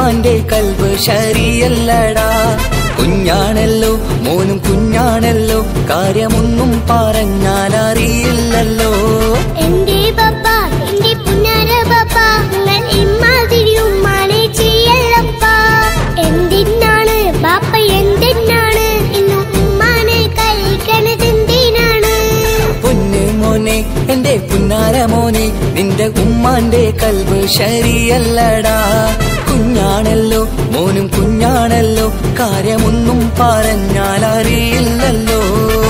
ഉമ്മാന്റെ കൽവ് ശരിയല്ലടാ കുഞ്ഞാണല്ലോ മോനും കുഞ്ഞാണല്ലോ കാര്യമൊന്നും പറഞ്ഞാൽ അറിയില്ലല്ലോ എന്റെ പപ്പ എന്റെ പുന്നാര പപ്പ നിങ്ങൾ ഇമ്മാതിരി ഉമ്മാനെ ചെയ്യല്ലപ്പ എന്തിനാണ് ബാപ്പ എന്തിനാണ് ഇന്നും ഉമ്മാനെ കഴിക്കണത് എന്തിനാണ് പൊന്നു മോനെ എന്റെ പുന്നാര മോനെ നിന്റെ ഉമ്മാന്റെ കൽവ് ശരിയല്ലടാ കുഞ്ഞാണല്ലോ മോനും കുഞ്ഞാണല്ലോ കാര്യമൊന്നും പറഞ്ഞാൽ അറിയില്ലല്ലോ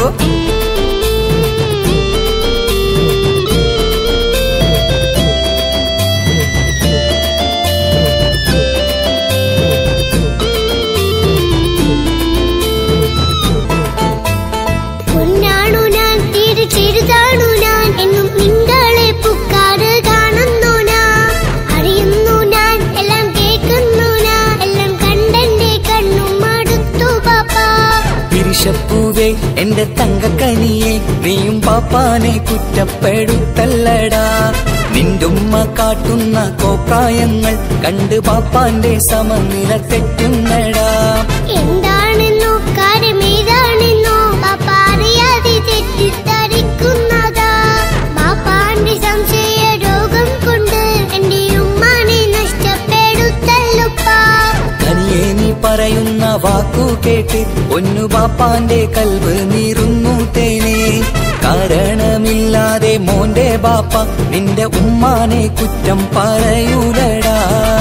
പൊന്നാണു ഞാൻ തീരെ ചെറുതാണു ഞാൻ എന്നും നിങ്ങളെ പുക്കാറ് കാണുന്നു ഞാൻ അറിയുന്നു ഞാൻ എല്ലാം കേൾക്കുന്നു ഞാൻ എല്ലാം കണ്ടെന്റെ കണ്ണും മടുത്തു പാപ്പ പിരിശപ്പൂവേ എന്റെ തങ്കക്കനിയെ നീയും പാപ്പാനെ കുറ്റപ്പെടുത്തല്ലടാ നിന്റുമ്മ കാട്ടുന്ന കോപ്രായങ്ങൾ കണ്ട് പാപ്പാന്റെ സമനില തെറ്റുന്നടാ എന്താണെന്നോ കാര്യമേതാണെന്നോ പാപ്പ അറിയാതെ തെറ്റിദ്ധരിക്കുന്നതാ പാപ്പാന്റെ സംശയ രോഗം കൊണ്ട് എന്റെ ഉമ്മാനെ നഷ്ടപ്പെടുത്തല്ലുപ്പാ കനിയെ നീ പറയുന്ന വാക്കു കേട്ട് ഒന്നു പാപ്പാന്റെ കൽവ് നീറുന്നു തേനെ കാരണമില്ലാതെ മോന്റെ ബാപ്പ നിന്റെ ഉമ്മാനെ കുറ്റം പറയൂലടാ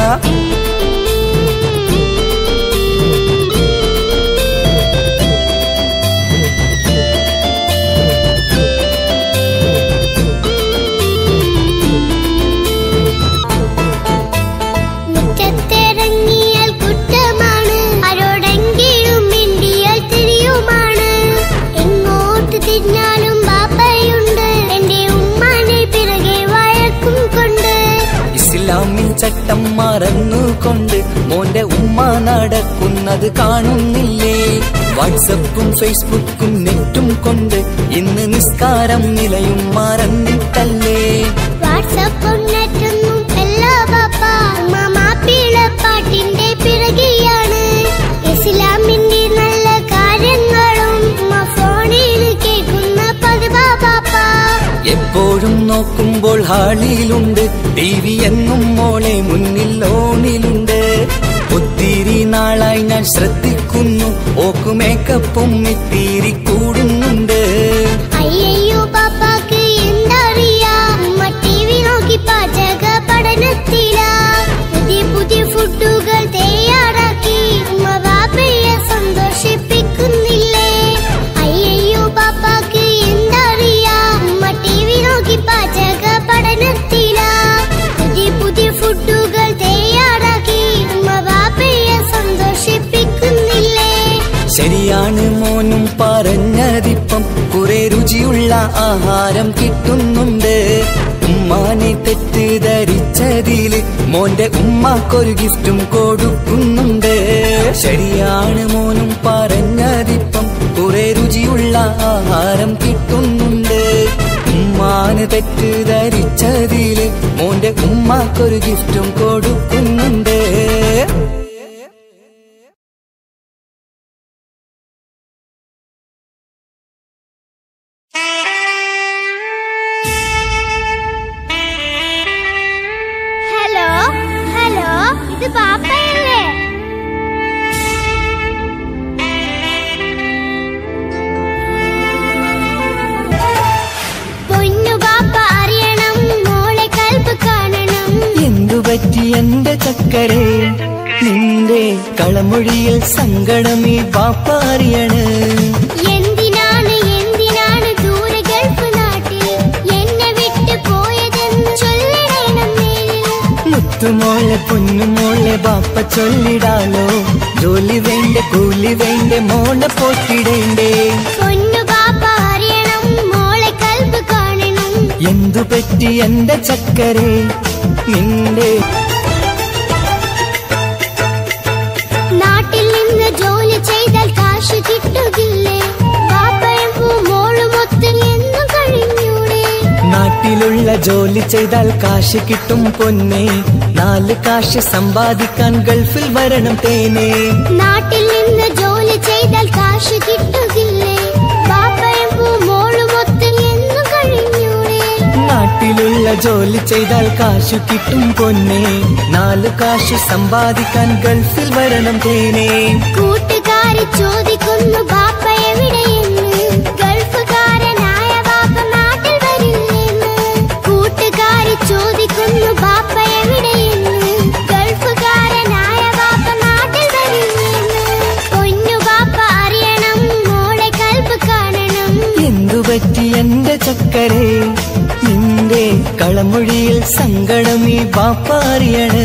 മുറ്റത്തിറങ്ങിയാൽ കുറ്റമാണ് ആരോടെങ്കിലും മിണ്ടിയാൽ തിരിയുമാണ് എങ്ങോട്ട് തിരിഞ്ഞാലും ബാപ്പയുണ്ട് എന്റെ ഉമ്മാനെ പിറകെ വഴക്കും കൊണ്ട് ഇസ്ലാമിൽ ചട്ടം മറന്നുകൊണ്ട് മോന്റെ ഉമ്മ നടക്കുന്നത് കാണുന്നില്ലേ വാട്സപ്പും ഫേസ്ബുക്കും നെറ്റും കൊണ്ട് ഇന്ന് നിസ്കാരം നിലയും മറന്നിട്ടല്ലേ വാട്സപ്പും നെറ്റൊന്നും എല്ലാ ബാപ്പ ഉമ്മ മാപ്പിളപ്പാട്ടിന്റെ പിറകെയാണ് ഇസ്ലാമിന്റെ നല്ല കാര്യങ്ങളും ഉമ്മ ഫോണിൽ കേൾക്കുന്ന പതിവാ ബാപ്പ എപ്പോഴും നോക്കുമ്പോൾ ഹാളിയിലുണ്ട് ടി വി എന്നും മോളെ മുന്നിൽ ഓണിലുണ്ട് ഒത്തിരി നാളായി ഞാൻ ശ്രദ്ധിക്കുന്നു ഓക്കു മേക്കപ്പും ഇത്തിരി കൂടുന്നുണ്ട് അയ്യയ്യോ പാപ്പാക്ക് എന്തറിയാ ഉമ്മ ടി വി നോക്കി പാചക പഠനത്തിലാ പുതിയ പുതിയ ഫുഡുകൾ തയ്യാറാക്കി ഉമ്മ ബാപ്പയെ സന്തോഷിപ്പിക്കുന്നില്ലേ അയ്യയ്യോ പാപ്പാക്ക് എന്തറിയാ ഉമ്മ ടി വി നോക്കി പാചക പഠനത്തിലാ പുതിയ പുതിയ ഫുഡുകൾ തയ്യാറാക്കി ഉമ്മ ബാപ്പയെ സന്തോഷിപ്പിക്കുന്നില്ലേ ശരിയാണ് മോനും പറഞ്ഞതിപ്പം കുറെ രുചിയുള്ള ആഹാരം കിട്ടുന്നുണ്ട് ഉമ്മാനെ തെറ്റിദ്ധരിച്ചതില് മോന്റെ ഉമ്മാക്കൊരു ഗിഫ്റ്റും കൊടുക്കുന്നുണ്ട് ശരിയാണ് മോനും പറഞ്ഞതിപ്പം കുറെ രുചിയുള്ള ആഹാരം കിട്ടുന്നുണ്ട് ഉമ്മാന് തെറ്റിദ്ധരിച്ചതില് മോന്റെ ഉമ്മാക്കൊരു ഗിഫ്റ്റും കൊടുക്കുന്നുണ്ട് ഹലോ ഹലോ ഇത് പാപ്പയല്ലേ പൊന്നു പാപ്പ അറിയണം മോളെ കൽപ്പ് കാണണം എന്തു പറ്റി എന്റെ ചക്കരെ നിന്റെ കളമൊഴിയിൽ സങ്കടം ഈ പാപ്പ അറിയണ് എന്തിനാണ് എന്തിനാണ് ദൂരെ ഗൾഫ് നാട്ടിൽ എന്നെ വിട്ട് പോയതെന്ന് ചൊല്ലണം നേരിൽ മുത്തുമോളെ പൊന്നുമോളെ ബാപ്പ ചൊല്ലിടാലോ ജോലി വേണ്ട കൂലി വേണ്ട മോളെ പോറ്റിടേണ്ടേ പൊന്നു പാപ്പ അറിയണം മോളെ കൽപ്പ് കാണണം എന്തു പറ്റി എന്റെ ചക്കരെ നിന്റെ നാട്ടിൽ നിന്ന് ജോലി ചെയ്താൽ കാശ് കിട്ടുകില്ലേ പാപ്പയും മോളുമൊത്ത് എന്നും കഴിഞ്ഞൂടെ നാട്ടിൽ നാട്ടിലുള്ള ജോലി ചെയ്താൽ കാശ് കിട്ടും പൊന്നെ നാല് കാശ് സമ്പാദിക്കാൻ ഗൾഫിൽ വരണം തേനെ നാട്ടിൽ നിന്ന് ജോലി ചെയ്താൽ കാശ് കിട്ടുകില്ലേ പാപ്പയും മോളും ഒത്ത് എന്നു കഴിഞ്ഞൂടെ നാട്ടിലുള്ള ജോലി ചെയ്താൽ കാശ് കിട്ടും പൊന്നെ നാല് കാശ് സമ്പാദിക്കാൻ ഗൾഫിൽ വരണം തേനെ കൂട്ടുകാരി ചോദിക്കുന്നു ബാപ്പ എവിടെയെന്ന് ഗൾഫുകാരനായ ബാപ്പ നാട്ടിൽ വരില്ലെന്ന് കൂട്ടുകാരി ചോദിക്കുന്നു ബാപ്പ എവിടെയെന്ന് ഗൾഫുകാരനായ ബാപ്പ നാട്ടിൽ വരില്ലെന്ന് പൊന്നു ബാപ്പ അറിയണം മോളെ കൽപ്പ് കാണണം എന്തു പറ്റി എന്റെ ചക്കരെ നിന്റെ കളമൊഴിയിൽ സങ്കടം ഈ ബാപ്പ അറിയണ്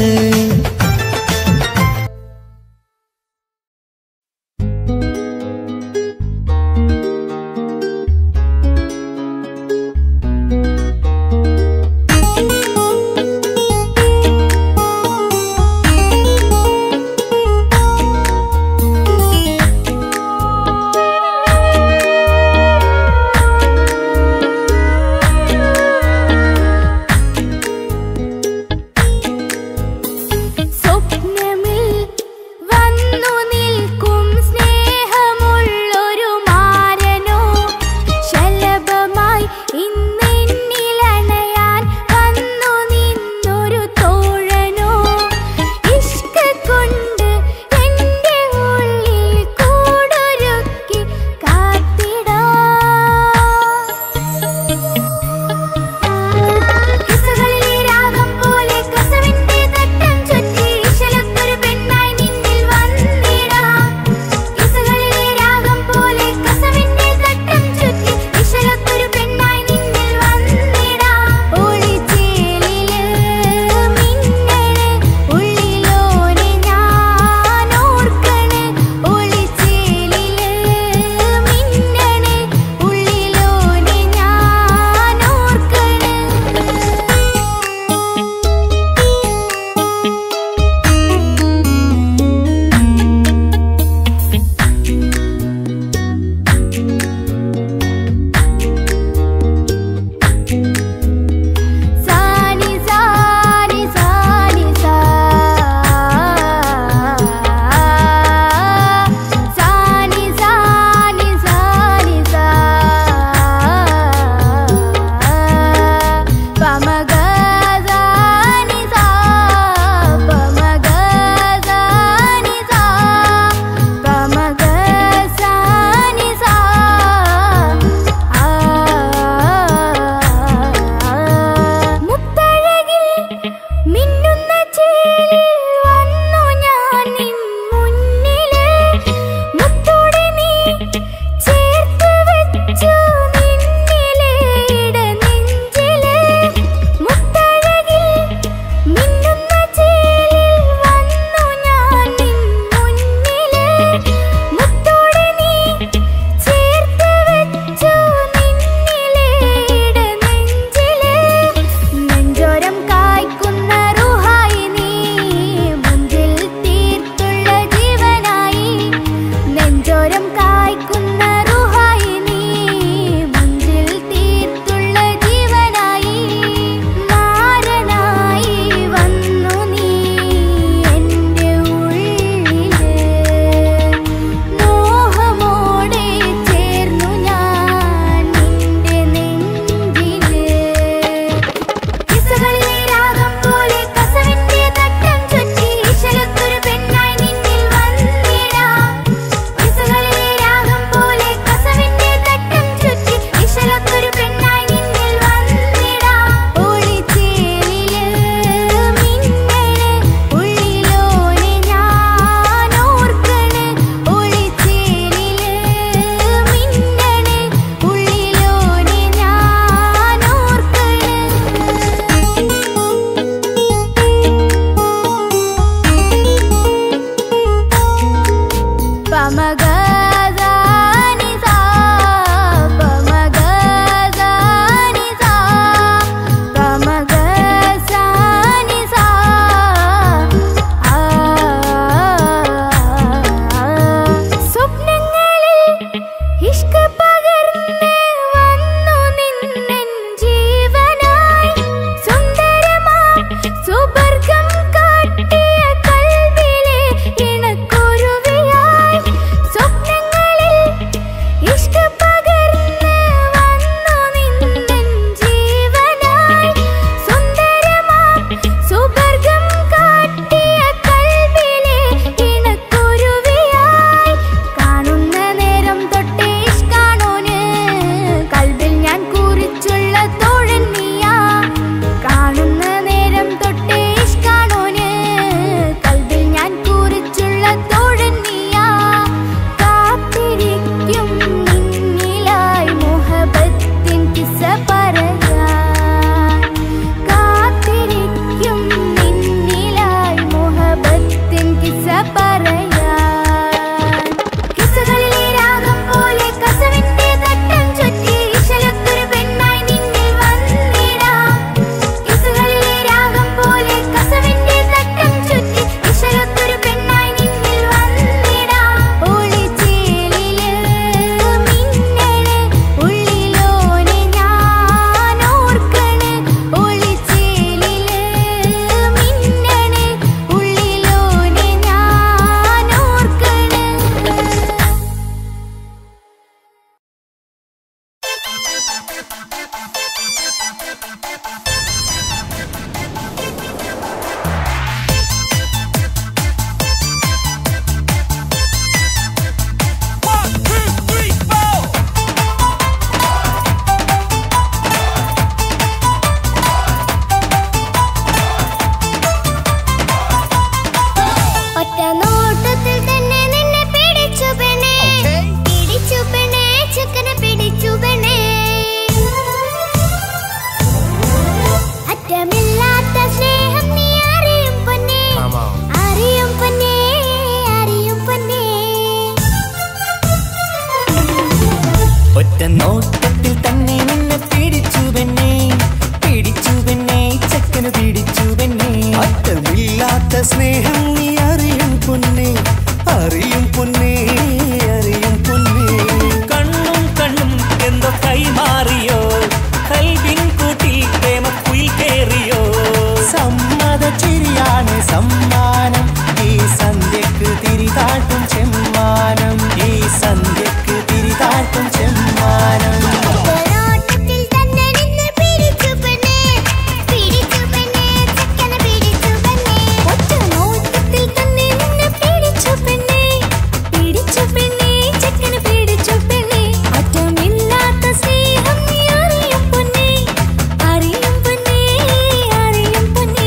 അറ്റമില്ലാത്ത സ്നേഹം നീ അറിയും പൊന്നേ അറിയും പൊന്നേ അറിയും പൊന്നേ കണ്ണും കണ്ണും എന്തോ കൈമാറിയോ കൽവിൻ കൂട്ടിൽ പ്രേമക്കുയിൽ കേറിയോ സമ്മത ചിരിയാണ് സമ്മാനം ഈ സന്ധ്യക്ക് തിരിതാട്ടും ചെമ്മാനം ഈ സന്ധ്യക്ക് തിരിതാട്ടും ചെമ്മാനം ഒരോട്ടത്തിൽ തന്നെ നിന്നെ പിടിച്ചു പെണ്ണേ പിടിച്ചു പെണ്ണേ ചക്കനെ പിടിച്ചു പെണ്ണേ ഒറ്റ നോട്ടത്തിൽ തന്നെ നിന്നെ പിടിച്ചു പെണ്ണേ പിടിച്ചു പെണ്ണേ ചക്കനെ പിടിച്ചു പെണ്ണേ അറ്റമില്ലാത്ത സ്നേഹം നീ അറിയും പൊന്നേ അറിയും പൊന്നേ അറിയും പൊന്നേ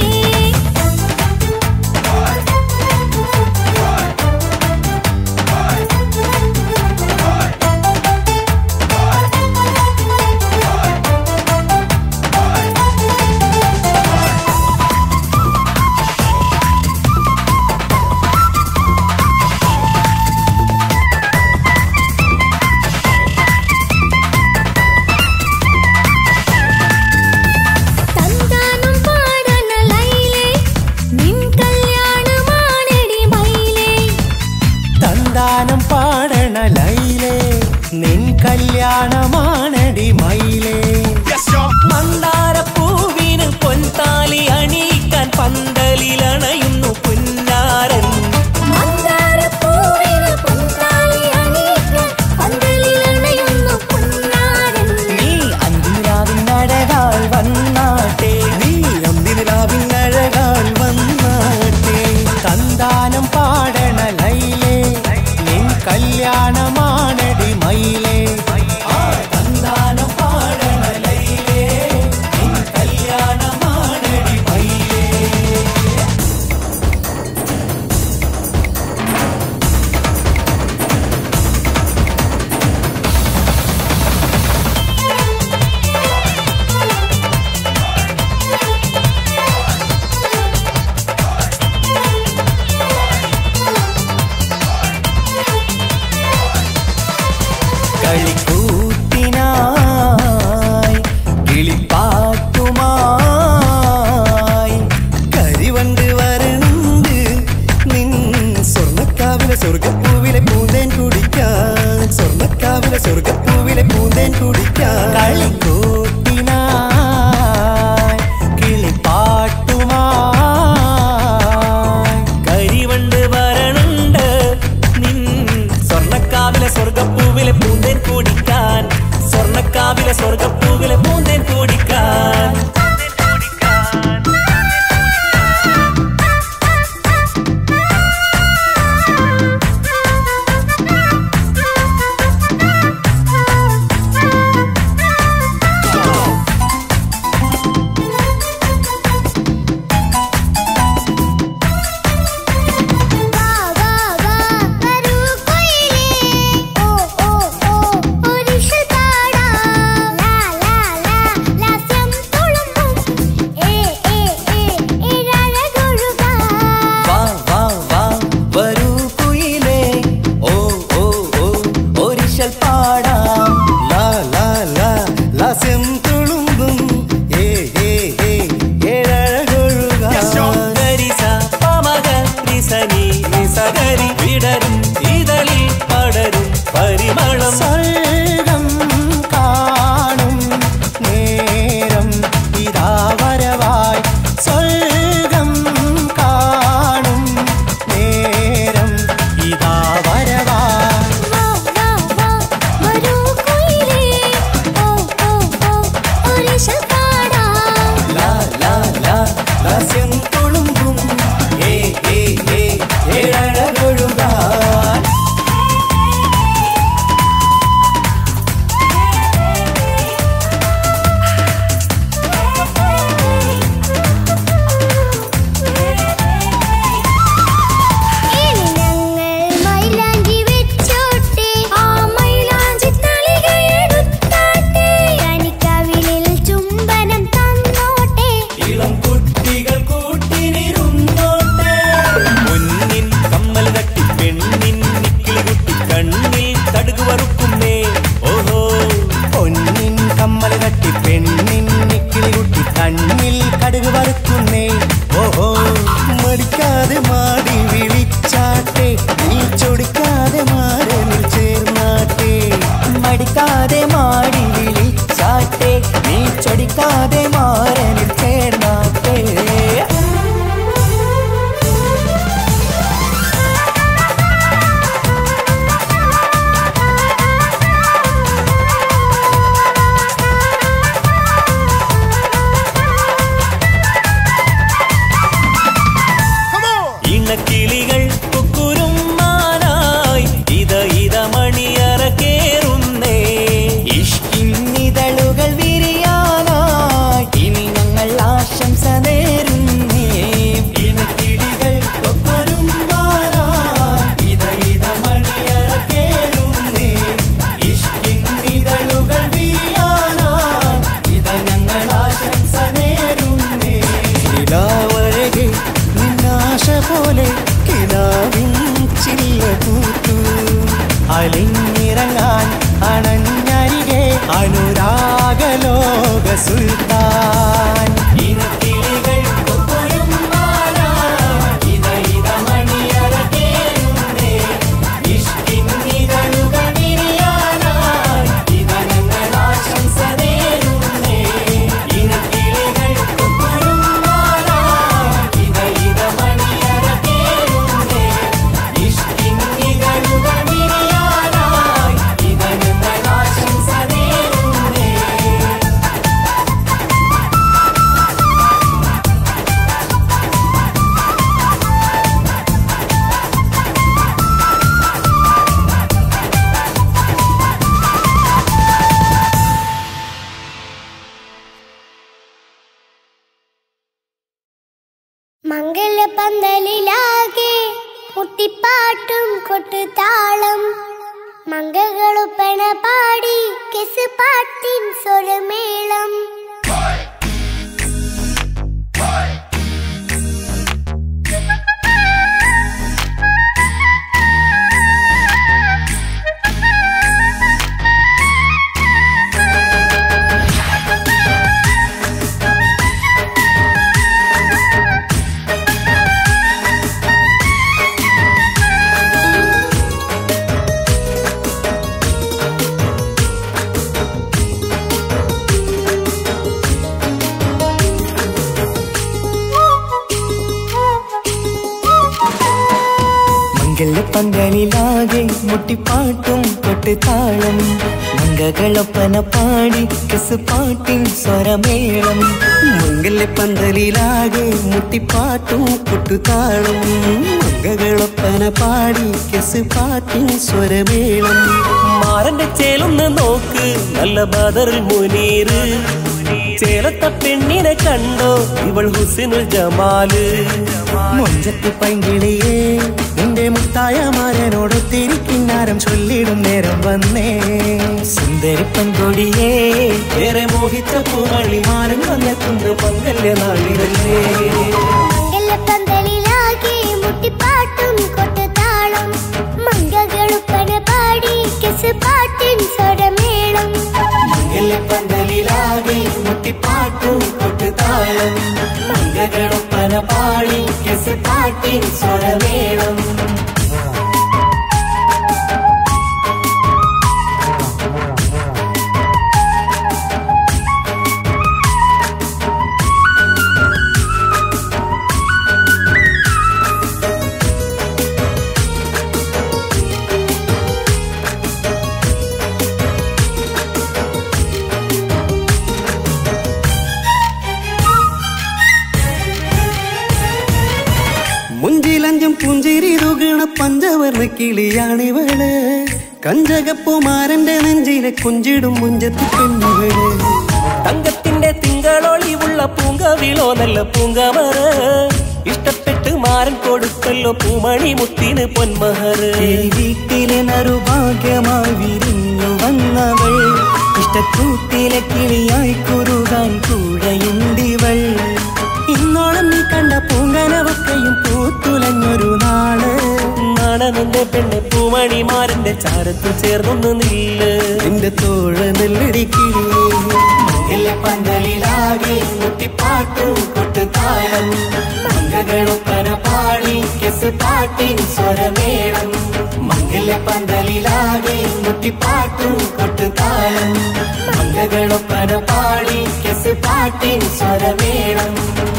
തന്താനം പാടന ലൈലേ നിൻ കല്യാണമാണെടി മൈലേ തന്താനം പാടണ ലൈലേ നിൻ കല്യാണമാണടി മയിലേ മന്ദാരപ്പൂവിന് പൊൻതാലി അണിയിക്കാൻ പന്തലിലണയുന്നു പുന്നാരൻ മന്ദാരപ്പൂവിന് പൊൻതാലി അണിയിക്കാൻ പന്തലിലണയുന്നു പൊന്നാരൻ നീ അന്തിരാവിൻ അഴകാൽ വന്നാട്ടെ നീ അന്തിരാവിൻ അഴകാൽ വന്നാട്ടെ തന്താനം പാടണ ലൈലേ നിൻ കല്യാണമാണടി മയിലേ ആ തന്താനം പാടണ ലൈലേ നിൻ കല്യാണമാണടി മയിലേ കളിക്കൂത്തിനായി കിളിപ്പാട്ടുമായി കരിവണ്ട് വരണ്ട് നിൻ സ്വർണ്ണക്കാവിലെ സ്വർഗപ്പൂവിലെ പൂന്തേൻ കുടിക്കാൻ സ്വർണ്ണക്കാവിലെ സ്വർഗപ്പൂവിലെ പൂന്തേൻ കുടിക്കാൻ കളിക്കൂത്തിനായി കിളിപ്പാട്ടുമായി കരിവണ്ട് വരണുണ്ട് നിൻ സ്വർണ്ണക്കാവിലെ സ്വർഗപ്പൂവിലെ പൂന്തേൻ കുടിക്കാൻ സ്വർണ്ണക്കാവിലെ സ്വർഗപ്പൂവിലെ പൂന്തേൻ കുടിക്കാൻ വാ വാ വാ വരൂ കൊയിലേ ഓ ഓ ഓ ഒരിഷൽ പാടാം ലാ ലാ ലാ ലാസ്യം തുളുമ്പും ഏ ഏ ഏ ഏഴഴകൊഴുകാം വാ വാ വാ വരൂ കുയിലേ ഓ ഓ ഓ ഒരിശൽ പാടാം ലാ ലാ ലാ ലാസ്യം തുളുമ്പും ഏ ഏ ഏ ഏഴഴകൊഴുകാൻ ഗരിസ പമഗ റിസനി നിസഗരി വിടരും ഇതളിൽ പടരും പരിമളം സ്വർഗം കാണും നേരം ഇതാ വരവായി സ്വർഗം കാണും നേരം ഇതാ വരവായി വാ വാ വാ വരൂ കൊയിലേ ഓ ഓ ഓ ഒരിഷൽ പാടാം ലാ ലാ ലാ ലാസ്യം തുളുമ്പും ഏ ഏ ഏ ഏഴഴകൊഴുകാൻ പോലെ കിനാവിൻ ചില്ല കൂത്തു അലിഞ്ഞിറങ്ങാൻ അണഞ്ഞരികെ അനുരാഗലോക സുൽത്താൻ ഇനക്കിളികൾ കൊക്കൊരും മാല, ഇത ഇത മണിയറ കേറുന്നേ. ഇഷ്കിൻ ഇതളുകൾ വിരിയാനായി, ഇത ഞങ്ങൾ ആശംസ നേരുന്നേ. ഇനക്കിളികൾ കൊക്കൊരും മാല, ഇത ഇത മണിയറ കേറുന്നേ. ഇഷ്കിൻ ഇതളുകൾ വിരിയാനായി, ഇത ഞങ്ങൾ ആശംസ നേരുന്നേ. മംഗലപന്തലിലാകെ കുട്ടിപ്പാട്ടും കൊട്ടുതാളം മംഗകളുപ്പണ പാടി കെസ് പാട്ടിൻ സ്വരമേളം മംഗലപ്പന്തലിലാകെ മുട്ടിപ്പാട്ടും കൊട്ടുതാളം മംഗകളൊപ്പന പാടി കെസ് പാട്ടിൻ സ്വരമേളം മംഗലപ്പന്തലിലാകെ മുട്ടിപ്പാട്ടും കൊട്ടുതാളം മംഗകളൊപ്പന പാടി കെസ് പാട്ടിൻ സ്വരമേളം മാറന്റെ ചേലൊന്ന് നോക്ക് നല്ല ബദറിൽ മുനീറ് ചേലത്ത പെണ്ണിനെ കണ്ടോ ഇവൾ ഹുസിനുൽ ജമാല് മൊഞ്ചത്തി പൈങ്കിളിയേ നിന്റെ മുത്തായ മാരനോടൊത്തിരിക്കിന്നാരം ചൊല്ലിടും നേരം വന്നേ സുന്ദരി പെൺകൊടിയേ ഏറെ മോഹിച്ച പൂവളി മാരൻ വന്നെത്തുന്ന പങ്കല്യ നാളിതല്ലേ മംഗലപന്തലിലാകെ മുട്ടിപ്പാട്ടും കൊട്ടുതാളം മംഗകളുപ്പന പാടി കെസ് പാട്ടിൻ സ്വരമേളം പന്തലിലാകെ മുട്ടിപ്പാട്ടും കൊട്ടുതാളം മംഗകളൊപ്പന പാടി കെസ് പാട്ടിൻ സ്വരമേളം മുഞ്ചിലഞ്ചും പുഞ്ചിരി തുകണ പഞ്ചവർണ്ണ കിളിയാണിവള് കഞ്ചകപ്പുമാരന്റെ നെഞ്ചിലെ കുഞ്ചിടും മുഞ്ചത്തി പെണ്ണുകള് തങ്കത്തിന്റെ തിങ്കളൊളിവുള്ള പൂങ്കവിളോ നല്ല പൂങ്കമറ ഇഷ്ടപ്പെട്ട് മാരൻ കൊടുത്തല്ലോ പൂമണി മുത്തിന് പൊന്മഹറ് ഈ വീട്ടിലെ നറുഭാഗ്യമായി വിരിഞ്ഞു വന്നവൾ ഇഷ്ടക്കൂട്ടിലെ കിളിയായി കുറുകാൻ കൂടെയുണ്ടിവൾ ഇന്നോളം നീ കണ്ട പൂങ്കനവക്കയും പൂത്തുലഞ്ഞൊരു നാള് നാണനന്റെ പെണ്ണ് പൂമണിമാരന്റെ ചാരത്ത് ചേർന്നൊന്ന് നില്ല് നിന്റെ തോഴ നെല്ലടിക്കിളിയേ പന്തലിലാകെ മുട്ടിപ്പാട്ടും കൊട്ടുതാളം മംഗകളൊപ്പന പാടി കെസ് പാട്ടിൻ സ്വരമേളം മംഗല പന്തലിലാകെ മുട്ടിപ്പാട്ടും കൊട്ടുതാളം മംഗകളൊപ്പന പാടി കെസ് പാട്ടിൻ സ്വരമേളം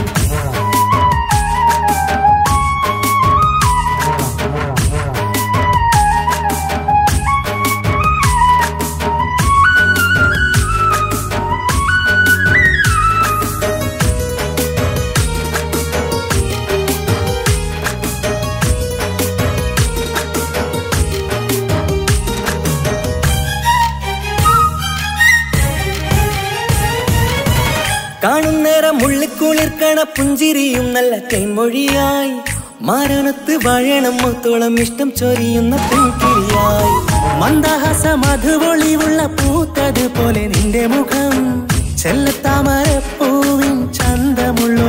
കാണുന്നേരം മുള്ളിക്കുളിർക്കണ പുഞ്ചിരിയും നല്ല കൈമൊഴിയായി മാരണത്ത് വാഴണം മുത്തോളം ഇഷ്ടം ചൊരിയുന്ന പൂക്കിരിയായി മന്ദഹാസ മധുപൊളിവുള്ള പൂത്തത് പോലെ നിന്റെ മുഖം ചെല്ലത്താമര പൂവിൻ ചന്തമുള്ളൊരു പൂമുഖം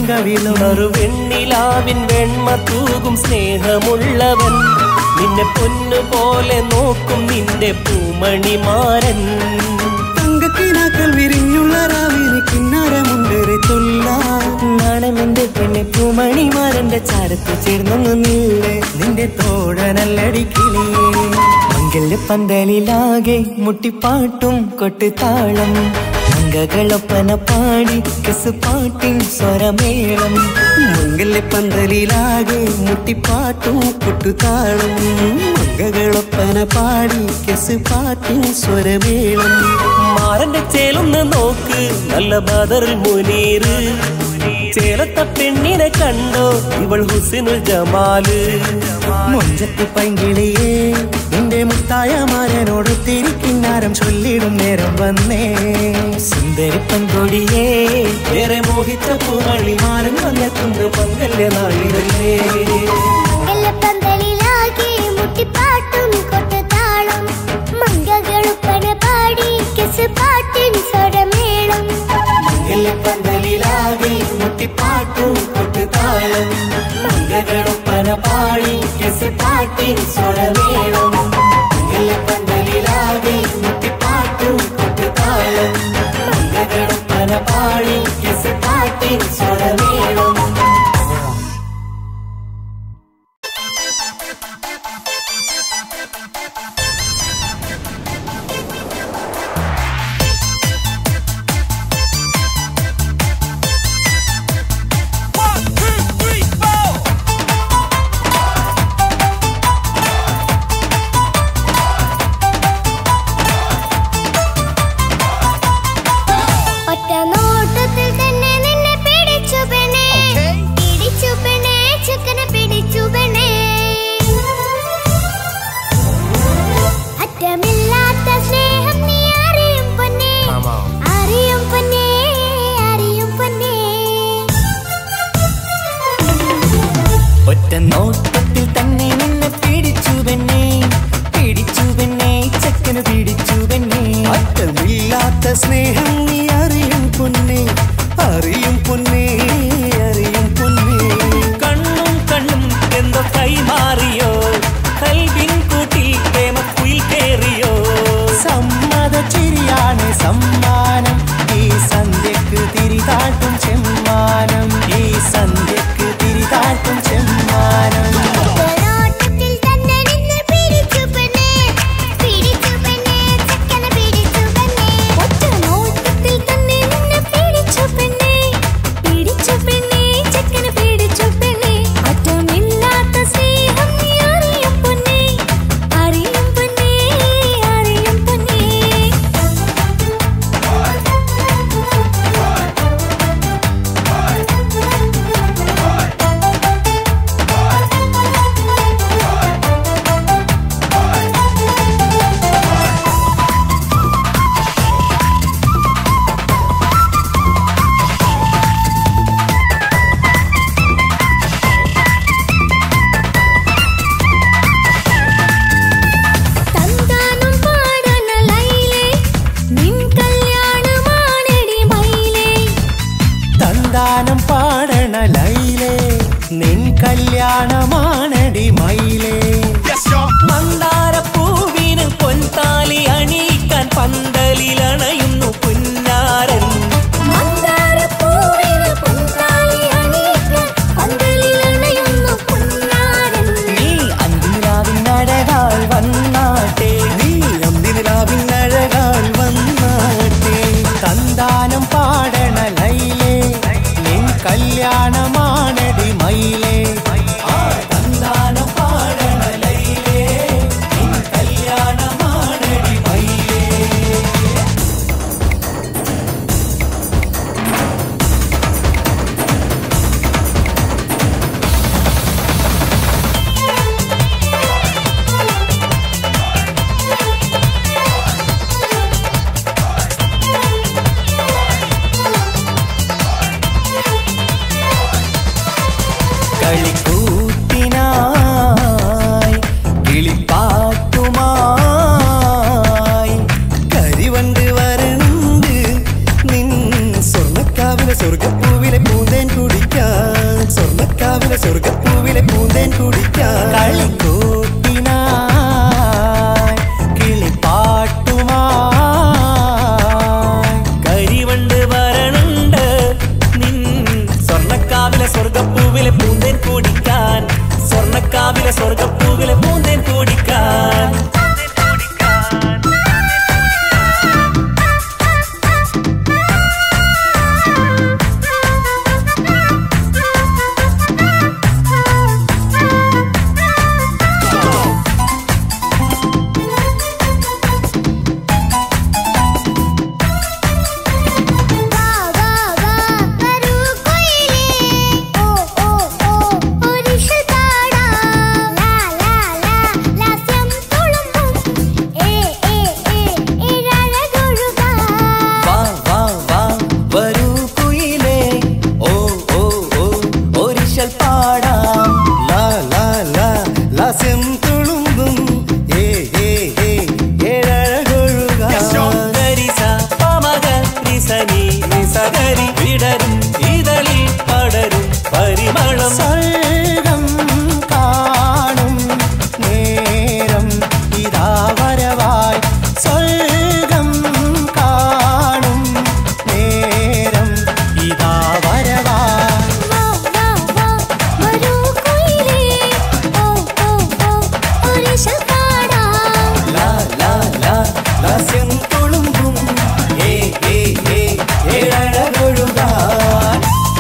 പൂങ്കവിലും മറുവെണ്ണിലാവിൻ വെണ്മ തൂകും സ്നേഹമുള്ളവൻ നിന്നെ പൊന്നുപോലെ നോക്കും നിന്റെ പൂമണിമാരൻ തങ്കക്കിനാക്കൾ വിരിഞ്ഞുള്ള രാവിലെ കിന്നാരമുണ്ടേറെ നാണമെന്റെ പെണ്ണെ പൂമണിമാരന്റെ ചാരത്ത് ചേർന്നൊന്നു നില്ലേ നിന്റെ തോഴനല്ലടി കിളിയേ മംഗല്യ പന്തലിലാകെ മുട്ടിപ്പാട്ടും കൊട്ടുതാളം മംഗകളൊപ്പന പാടി കസുപാട്ടിൻ സ്വരമേളം മംഗല്യ പന്തലിലാകെ മുട്ടിപ്പാട്ടും കൊട്ടുതാളം മംഗകളൊപ്പന പാടി കസുപാട്ടിൻ സ്വരമേളം മാരന്റെ ചേലൊന്ന് നോക്ക് നല്ല ബദറിൽ മുനീറ് ചേലത്ത പെണ്ണിനെ കണ്ടോ ഇവൾ ഹുസിനുൽ ജമാല് മൊഞ്ചത്തി പൈങ്കിളിയേ നിന്റെ മുത്തായ മാരനോട് തിരിക്കിന്നാരം ചൊല്ലിടും നേരം വന്നേ സുന്ദരി പങ്കൊടിയേ ഏറെ മോഹിച്ച പൂമണി മാരൻ വന്നെത്തുന്ന പങ്കല്യ നാളിതല്ലേ മംഗലപ്പന്തലിലാകെ മുട്ടിപ്പാട്ടും കൊട്ടുതാളം മംഗകളുപ്പന പാടി കെസ് പാട്ടിൻ സ്വരമേളം പന്തലിലാകെ മുട്ടിപ്പാട്ടും കൊട്ടുതാളം മംഗളൊപ്പന പാടി കെസിപ്പാട്ടിൻ സ്വരമേളം പന്തലിലാകെ മുട്ടിപ്പാട്ടും കൊട്ടുതാളം മംഗളൊപ്പന പാടി കെസിപ്പാട്ടിൻ സ്വരമേളം ഒറ്റ നോട്ടത്തിൽ തന്നെ നിന്നെ പിടിച്ചു പെണ്ണേ പിടിച്ചു പെണ്ണേ ചക്കനെ പിടിച്ചു പെണ്ണേ അറ്റമില്ലാത്ത സ്നേഹം നീ അറിയും പൊന്നേ അറിയും പൊന്നേ അറിയും പൊന്നേ ഒറ്റ നോട്ടത്തിൽ തന്നെ നിന്നെ പിടിച്ചു പെണ്ണേ പിടിച്ചു പെണ്ണേ ചക്കന് പിടിച്ചു പെണ്ണേ അറ്റമില്ലാത്ത സ്നേഹം നീ അറിയും പൊന്നേ അറിയും പൊന്നേ അറിയും പൊന്നേ കണ്ണും കണ്ണും എന്തോ കൈമാറിയോ കൽവിൻ കൂട്ടിൽ പ്രേമക്കുയിൽ കേറിയോ സമ്മത ചിരിയാണ് സമ്മാനം ഈ സന്ധ്യക്ക് തിരിതാട്ടും ചെമ്മാനം ഈ സന്ധ്യക്ക് തിരിതാട്ടും ചെമ്മാനം നോട്ടത്തിൽ തന്നെ നിന്നെ പിടിച്ചു പെണ്ണേ പിടിച്ചു പെണ്ണേ ചക്കനെ പിടിച്ചു പെണ്ണേ ഒറ്റ നോട്ടത്തിൽ തന്നെ നിന്നെ പിടിച്ചു പെണ്ണേ പിടിച്ചു പെണ്ണേ ചക്കനെ പിടിച്ചു പെണ്ണേ അറ്റമില്ലാത്ത സ്നേഹം നീ അറിയും പൊന്നേ അറിയും പൊന്നേ അറിയും പൊന്നേ തന്താനം പാടന ലൈലേ നിൻ കല്യാണമാണെടി മൈലേ തന്താനം പാടണ ലൈലേ നിൻ കല്യാണമാണടി മയിലേ മന്ദാരപ്പൂവിന് പൊൻതാലി അണിയിക്കാൻ പന്തലിലണയുന്നു പുന്നാരൻ മന്ദാരപ്പൂവിന് പൊൻതാലി അണിയിക്കാൻ പന്തലിലണയുന്നു പൊന്നാരൻ. നീ അന്തിരാവിനഴകാൽ വന്നാട്ടെ നീ അന്തിരാവിനഴകാൽ വന്നാട്ടെ തന്താനം പാടണ ലൈലേ നിൻ കല്യാണമാണടി മയിലേ ആ തന്താനം പാടണ ലൈലേ നിൻ കല്യാണമാണടി മയിലേ കളിക്കൂത്തിനായി കിളിപ്പാട്ടുമായി കരിവണ്ട് വരണ്ട് നിൻ സ്വർണ്ണക്കാവിലെ സ്വർഗപ്പൂവിലെ പൂന്തേൻ കുടിക്കാൻ കുടിക്കാൻ കളിക്കൂട്ടിനായി കിളിപ്പാട്ടുമായി കരിവണ്ട് വരണുണ്ട് നിൻ സ്വർണ്ണക്കാവിലെ സ്വർഗപ്പൂവിലെ പൂന്തേൻ കുടിക്കാൻ സ്വർണ്ണക്കാവിലെ സ്വർഗപ്പൂവിലെ പൂന്തേൻ കുടിക്കാൻ വാ വാ വാ വരൂ കുയിലേ ഓ ഓ ഓ ഒരിഷൽ പാടാം ലാ ലാ ലാ ലാസ്യം തുളുമ്പും ഏ ഏ ഏ ഇഴഴകൊഴുകാം വാ വാ വാ വരൂ കുയിലേ ഓ ഓ ഓ ഒരിശൽ പാടാം ലാ ലാ ലാ ലാസ്യം തുളുമ്പും ഏ ഏ ഏ ഏഴഴകൊഴുകാൻ ഗരിസ പമക നിസനി നിസകരി വിടരും ഇതളിൽ പടരും പരിമളം സ്വർഗം കാണും നേരം ഇതാ വരവായി സ്വർഗം കാണും നേരം ഇതാ വരവായി വാ വാ വാ വരൂ കുയിലേ ഓ ഓ ഓ ഒരിഷൽ പാടാം ലാ ലാ ലാ ലാസ്യം തുളുമ്പും ഏ ഏ ഏ ഏഴഴകൊഴുകാൻ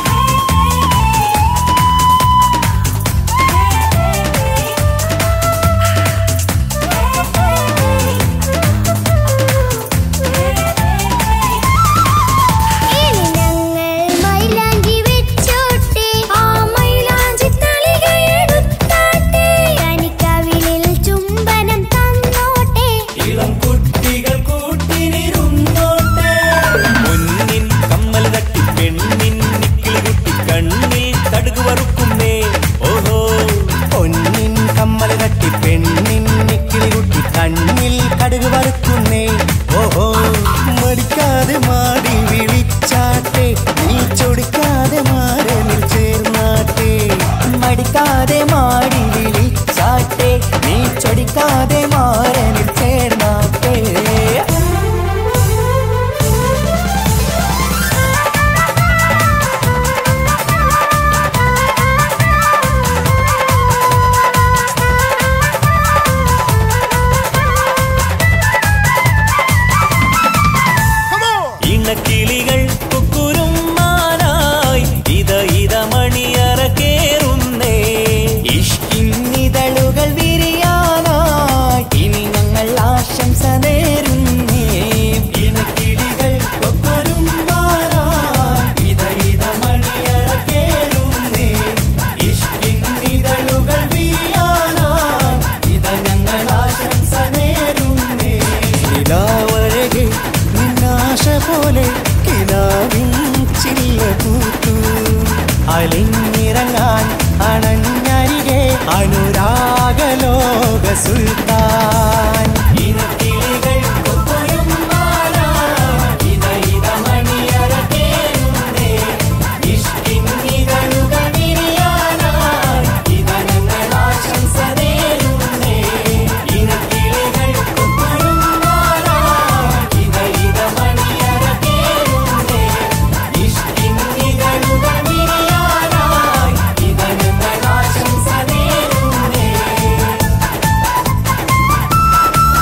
ഇനി ഞങ്ങൾ മൈലാഞ്ചി വെച്ചോട്ടെ ആ മൈലാഞ്ചി തളിക എടുത്താട്ടെ കനിക്കവിളിൽ ചുംബനം തന്നോട്ടെ ഇളം കുട്ടികൾ കൂട്ടിനിരുന്നോട്ടെ മുന്നിൻ കമ്മൽ തട്ടി പെണ്ണിൻ നിക്കിളി കുട്ടി കണ്ണിൽ കടുക് വറുക്കുന്നേ ഓഹോ പൊന്നിൻ കമ്മൽ തട്ടി പെണ്ണിൻ നിക്കിളി കുട്ടി കണ്ണിൽ കടുക് വറുക്കുന്നേ ഓഹോ മടിക്കാതെ മാടി വിളിച്ചാട്ടെ നീ ചൊടിക്കാതെ മാറനിൽ ചേർന്നാട്ടെ മടിക്കാതെ മാടി വിളിച്ചാട്ടെ നീ ചൊടിക്കാതെ മാറനിൽ ചേർന്നാട്ടെ ഇണക്കിളികൾ കുക്കുരും മാനായി ഇത ഇത മണിയറ കേറുന്നേ ഇഷ്കിന്നിതളുകൾ വിരിയാനായി ഇനി ഞങ്ങൾ ആശംസ നേരുന്നേ ഇണക്കിളികൾ കൊക്കൊരും മാറായി ഇത ഇത മണിയറ കേളുന്നേ ഇഷ്കിന്നിതളുകൾ വിരിയാനായി ഇത ഞങ്ങൾ ആശംസ നേരുന്നേ നിലാവഴകെ നിന്നാശ പോലെ കിനാവിൻ ചില്ല പൂത്തു അലിഞ്ഞിറങ്ങാൻ അണഞ്ഞരികെ അനുരാഗലോക സുൽത്താൻ ഇനക്കിളികൾ കൊക്കൊരും മാറായി ഇത ഇത മണിയറ കേറുന്നേ ഇഷ്കിന്നിതളുകൾ വിരിയാനായി ഇത ഞങ്ങൾ ആശംസ നേരുന്നേ ഇനക്കിളികൾ കൊക്കൊരും മാറായി ഇത ഇത മണിയറ കേറുന്നേ ഇഷ്കിന്നിതളുകൾ വിരിയാനായി ഇത ഞങ്ങൾ ആശംസ നേരുന്നേ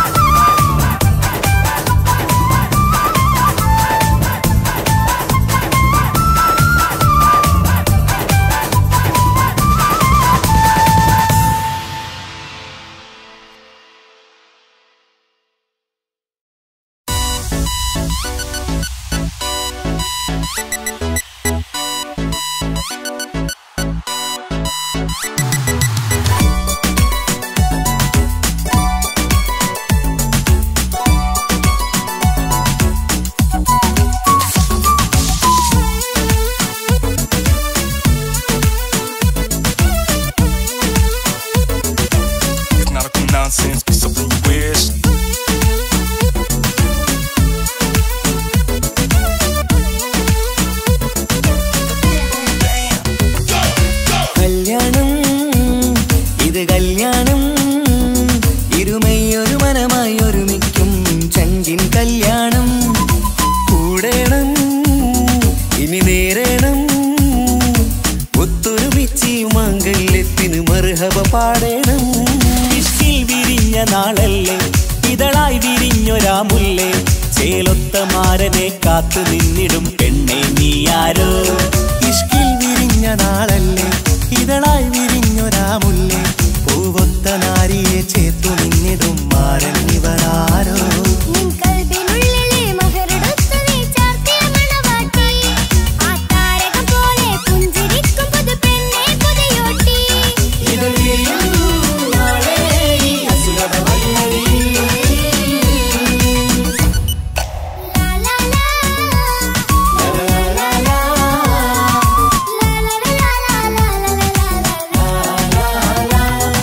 മാംഗല്യത്തിന് മർഹബ പാടേണം ഇഷ്കിൽ വിരിഞ്ഞ നാളല്ലേ ഇതളായി വിരിഞ്ഞൊരാ മുല്ലേ ചേലൊത്ത മാരനെ കാത്തു നിന്നിടും പെണ്ണെ നീയാരോ ഇഷ്കിൽ വിരിഞ്ഞ നാളല്ലേ ഇതളായി വിരിഞ്ഞൊരാ മുല്ലേ പൂവൊത്ത നാരിയെ ചേർത്തു നിന്നിടും മാരൻ ഇവരാരോ നിൻ കൽബിനുള്ളിലെ മഹരെടുത്ത് നീ ചാർത്തിയ മണവാട്ടി ആ താരകം പോലെ പുഞ്ചിരിക്കും പുതുപെണ്ണെ പുതിയോട്ടി ലാ ലാ ലാ ലാ ലാ ലാ ലാ ലാ ലാ ലാ ലാ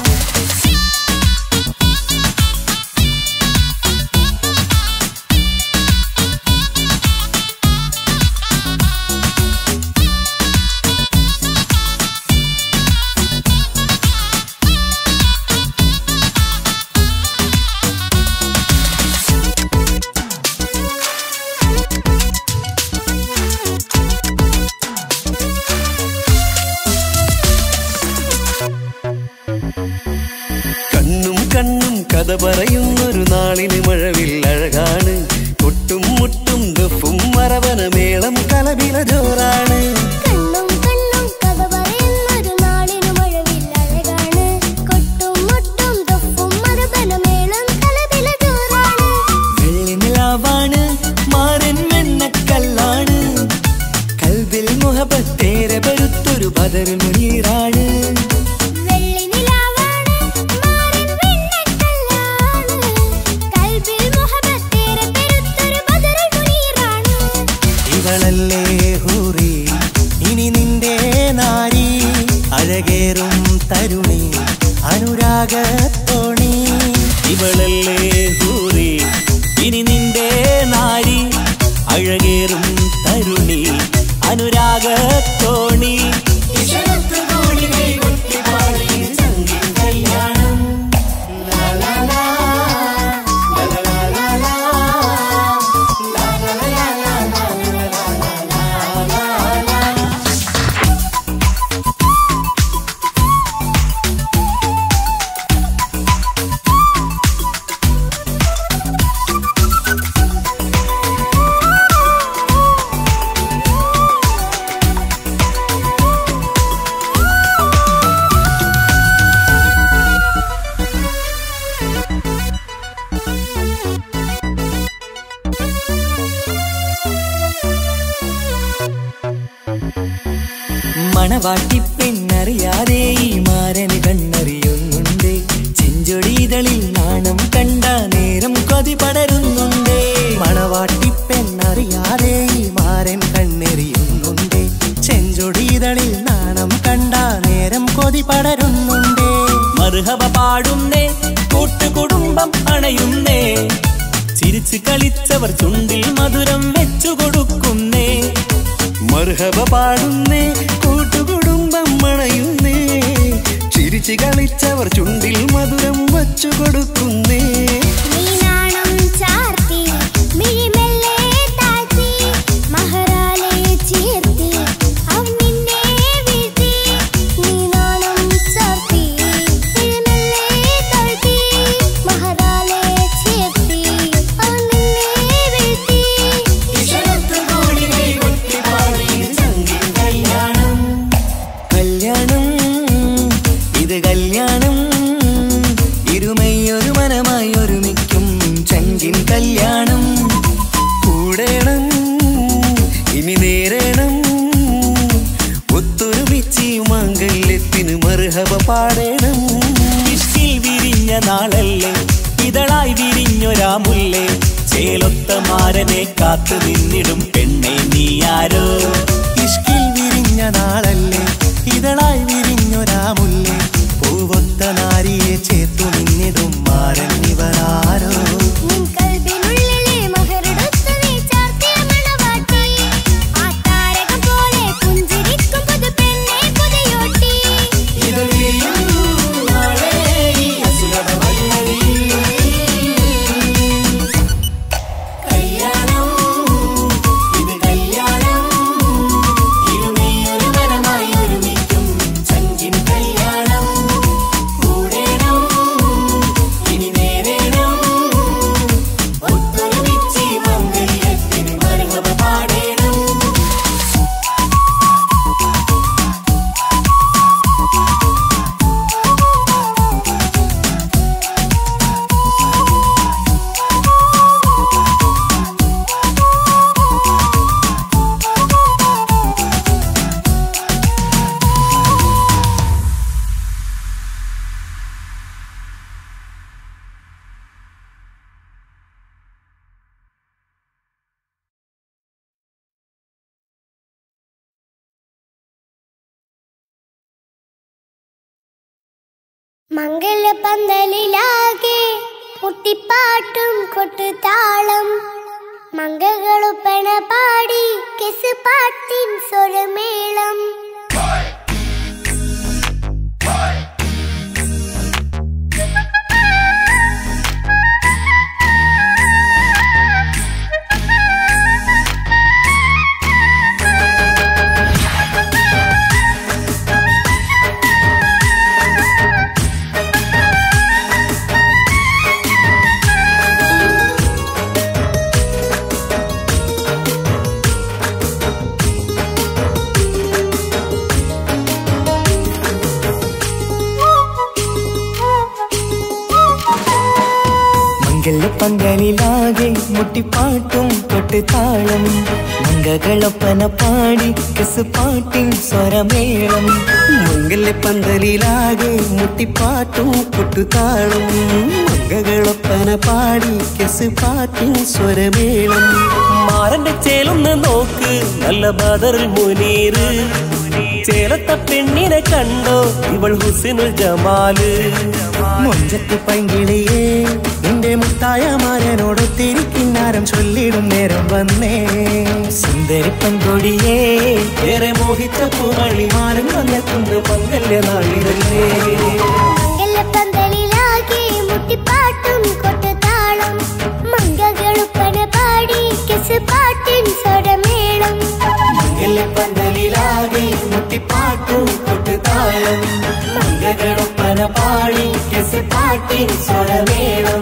കണ്ണും കണ്ണും കഥ പറയുന്നൊരു നാളിന് മഴവിൽ അഴകാണ് കൊട്ടും മുട്ടും ദഫും മറവന മേളം കലവില ജോറാണ് കണ്ണും കണ്ണും കഥ പറയുന്നൊരു നാളിനു മഴവിൽ അഴകാണ് കൊട്ടും മുട്ടും തൊപ്പും മറുപനമേളം കലപില ജോറാണ് വെള്ളിനിലാവാണ് മാരൻ വെണ്ണക്കല്ലാണ് കൽവിൽ മുഹബത്തേരെ പെരുത്തൊരു ബദർ മുനീറാണ് വെള്ളി നിലാവാണ് മാറിൻ വെണ്ണക്കല്ലാണ് കൽബിൽ മുഹബത്തേറെ പെരുത്തൊരു ബദറുൽ മുനീറാണ് ഇവളല്ലേ ഹൂറി ഇനി നിന്റെ നാരി അഴകേറും തരുണി അനുരാഗത്തോണി ഇവളല്ലേ ഹൂറി ഇനി നിന്റെ നാരി അഴകേറും തരുണി അനുരാഗത്തോണി മണവാട്ടി പെണ്ണറിയാതെ ഈ മാരന് കണ്ണറിയുന്നുണ്ട് ചെഞ്ചൊടിതളിൽ നാണം കണ്ട നേരം കൊതി പടരുന്നുണ്ട് മണവാട്ടി പെണ്ണറിയാതെ ഈ മാരൻ കണ്ണെറിയുന്നുണ്ട് ചെഞ്ചൊടിതളിൽ നാണം കണ്ട നേരം കൊതി പടരുന്നുണ്ടേ മർഹബ പാടുന്നേ കൂട്ടുകുടുംബം അണയുന്നേ ചിരിച്ചു കളിച്ചവർ ചുണ്ടിൽ മധുരം വെച്ചു കൊടുക്കുന്നേ മർഹബ പാടുന്നേ കൂട്ടുകുടുംബം മണയുന്നേ ചിരിച്ചു കളിച്ചവർ ചുണ്ടിൽ മധുരം വച്ചു കൊടുക്കുന്നേ നീ നാണം ചാർത്തി മിഴിമെല്ലെ താഴ്ത്തി മഹറാലെ ചേർത്തി അവൻ നിന്നെ വീഴ്ത്തി നീ നാണം ചാർത്തി മിഴിമെല്ലെ താഴ്ത്തി മഹറാലെ ചേർത്തി അവൻ നിന്നെ വീഴ്ത്തി കല്യാണം ഇത് കല്യാണം ഇരുമയൊരു മനമായി ഒരുമിക്കും ചങ്കിൻ കല്യാണം കൂടേണം ഇനി നേരേണം ഒത്തൊരുമിച്ച് മാംഗല്യത്തിന് മർഹബ പാടേണം ഇഷ്കിൽ വിരിഞ്ഞ നാളല്ലേ ഇതളായി വിരിഞ്ഞൊരാ മുല്ലേ ചേലൊത്ത മാരനെ കാത്തു നിന്നിടും പെണ്ണെ നീയാരോ ഇഷ്കിൽ വിരിഞ്ഞ നാളല്ലേ ഇതളായി വിരിഞ്ഞൊരാ മുല്ലേ പൂവൊത്ത നാരിയെ ചേർത്തു നിന്നിടും മാരൻ ഇവരാരോ നിൻ കൽബിനുള്ളിലെ മഹരെടുത്ത് നീ ചാർത്തിയ മണവാട്ടി ആ താരകം പോലെ പുഞ്ചിരിക്കും പുതുപെണ്ണെ പുതിയോട്ടി ഇത് കല്യാണം ഇരുമയൊരു മനമായി ഒരുമിക്കും മംഗലപന്തലിലാകെ കുട്ടിപ്പാട്ടും കൊട്ടുതാളം മംഗളൊപ്പന പാടി കെസ് പാട്ടിൻ സ്വരമേളം മംഗലപ്പന്തലിലാകെ മുട്ടിപ്പാട്ടും കൊട്ടുതാളം മംഗകളൊപ്പന പാടി കെസ് പാട്ടിൻ സ്വരമേളം മംഗല്യപ്പന്തലിലാകെ മുട്ടിപ്പാട്ടും കൊട്ടുതാളം മംഗകളൊപ്പന പാടി കെസ് പാട്ടിൻ സ്വരമേളം മാറന്റെ ചേലൊന്ന് നോക്ക് നല്ല ബദറിൽ മുനീറ് ചേലത്ത പെണ്ണിനെ കണ്ടോ ഇവൾ ഹുസിനുൽ ജമാല് മൊഞ്ചത്ത് പൈങ്കിളിയേ നിന്റെ മുത്തായ മാരനോടൊത്തിരിക്കിന്നാരം ചൊല്ലിടും നേരം വന്നേ സുന്ദരി പങ്കൊടിയേ ഏറെ മോഹിച്ച പൂമണിമാരൻ വന്നെത്തുന്ന മംഗല്യ നാളിതല്ലേ മംഗലപന്തലിലാകെ മുട്ടിപ്പാട്ടും കൊട്ടുതാളം മംഗളൊപ്പന പാടി കെസ് പാട്ടിൻ സ്വരമേളം മംഗലപ്പന്തലിലാകെ മുട്ടിപ്പാട്ടും കൊട്ടുതാളം മംഗകളൊപ്പന പാടി കെസ് പാട്ടിൻ സ്വരമേളം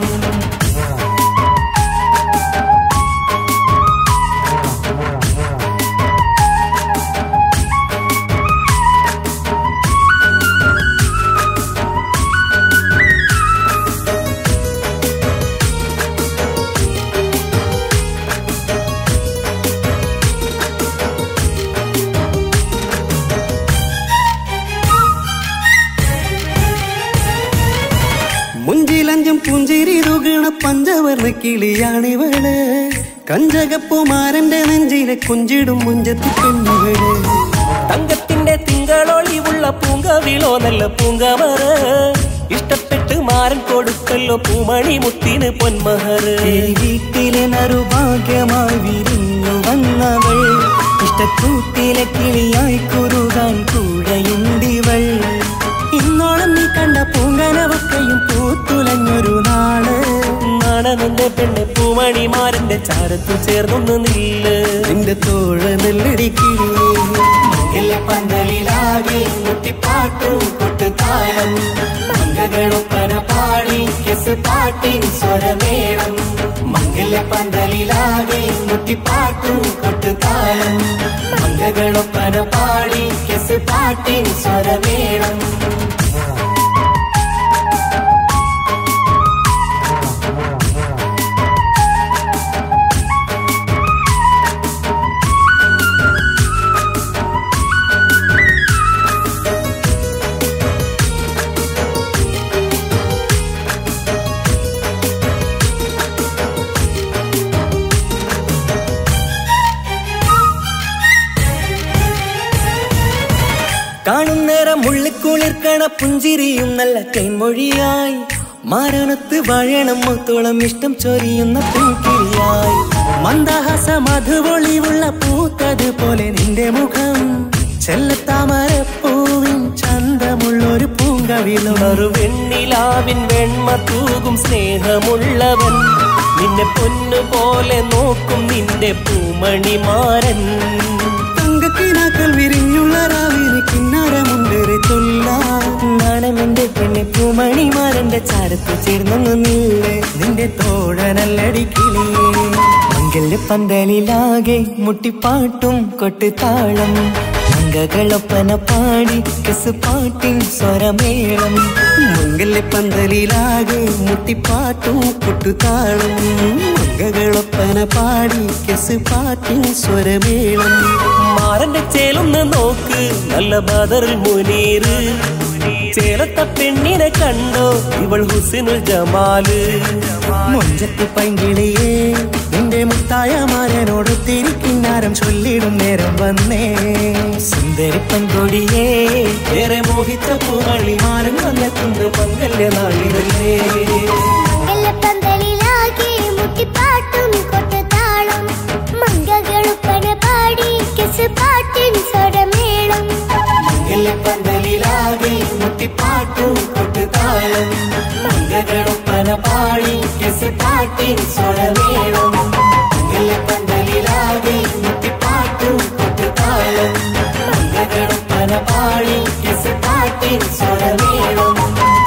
മുഞ്ചിലഞ്ചും പുഞ്ചിരി തുകണ പഞ്ചവർണ്ണ കിളിയാണിവള് കഞ്ചകപ്പുമാരന്റെ നെഞ്ചിലെ കുഞ്ചിടും മുഞ്ചത്തി പെണ്ണുകള് തങ്കത്തിന്റെ തിങ്കളൊളിവുള്ള പൂങ്കവിളോ നല്ല പൂങ്കമറ ഇഷ്ടപ്പെട്ട് മാരൻ കൊടുക്കല്ലോ പൂമണി മുത്തിന് പൊന്മഹറ് ഈ വീട്ടിലെ നറുഭാഗ്യമായി വിരിഞ്ഞു വന്നവൾ ഇഷ്ടക്കൂട്ടിലെ കിളിയായി കുറുകാൻ കൂടെയുണ്ടിവൾ ഇന്നോളം നീ കണ്ട പൂങ്കനവക്കയും പൂത്തുലഞ്ഞൊരു നാള് നാണനെന്റെ പെണ്ണ് പൂമണിമാരന്റെ ചാരത്തു ചേർന്നൊന്ന് നില്ല് നിന്റെ തോഴ നെല്ലടിക്കില്ലേ പന്തലിലാകെ മുട്ടിപ്പാട്ടും കൊട്ടുതാളം മംഗകളൊപ്പന പാടി കെസ് പാട്ടിൻ സ്വരമേളം മംഗല പന്തലിലാകെ മുട്ടിപ്പാട്ടും കൊട്ടുതാളം മംഗകളൊപ്പന പാടി കെസ് പാട്ടിൻ സ്വരമേളം കാണുന്നേരം മുള്ളിക്കുളിർക്കണ പുഞ്ചിരിയും നല്ല തേൻമൊഴിയായി മാരണത്ത് വഴണം മുത്തോളം ഇഷ്ടം ചൊരിയുന്ന പൂക്കിരിയായി മന്ദഹാസ മധുപൊളിവുള്ള പൂത്തത് പോലെ നിന്റെ മുഖം ചെല്ലത്താമരപ്പൂവിൻ ചന്തമുള്ളൊരു പൂങ്കവിളും വെണ്ണിലാവിൻ വെണ്മ തൂകും സ്നേഹമുള്ളവൻ നിന്നെ പൊന്നുപോലെ നോക്കും നിന്റെ പൂമണിമാരൻ തങ്കക്കിനാക്കൾ വിരിഞ്ഞുള്ള രാവിലെ കിന്നാരമുണ്ടേറെ ചൊല്ലാം നാണമെന്റെ പെണ്ണെ പൂമണിമാരന്റെ ചാരത്ത് ചേർന്നൊന്നു നില്ലേ നിന്റെ തോഴനല്ലടിക്കിളിയേ മംഗല്യ പന്തലിലാകെ മുട്ടിപ്പാട്ടും കൊട്ടുതാളം മംഗകളൊപ്പന പാടി കെസ് പാട്ടിൻ സ്വരമേളം മംഗല്യപ്പന്തലിലാകെ മുട്ടിപ്പാട്ടും കൊട്ടുതാളം മംഗകളൊപ്പന പാടി കെസ് പാട്ടിൻ സ്വരമേളം മാറന്റെ ചേലൊന്ന് നോക്ക് നല്ല ബദറിൽ മുനീറ് ചേലത്ത പെണ്ണിനെ കണ്ടോ ഇവൾ ഹുസിനുൽ ജമാല് മുഞ്ചത്തി പൈങ്കിളിയേ നിന്റെ മുത്തായ മാരനോട് തിരിക്കിന്നാരം ചൊല്ലിടും നേരം വന്നേ സുന്ദരി പങ്കൊടിയേ ഏറെ മോഹിച്ച പൂവളി മാനം വന്നെത്തുണ്ട് മംഗല്യ നാളിതല്ലേ മംഗലപ്പന്തലിലാകെ മുട്ടിപ്പാട്ടും കൊട്ടത്താളം മംഗകളുപ്പന പാടി കിസ് പാട്ടിൻ സ്വരമേളം പന്തലിലാകെ മുട്ടിപ്പാട്ടും കൊട്ടുതാളം മംഗളൊപ്പന പാടി കെസ് പാട്ടിൻ സ്വരമേളം പന്തലിലാകെ മുട്ടിപ്പാട്ടും കൊട്ടുതാളം മംഗളൊപ്പന പാടി കെസ് പാട്ടിൻ സ്വരമേളം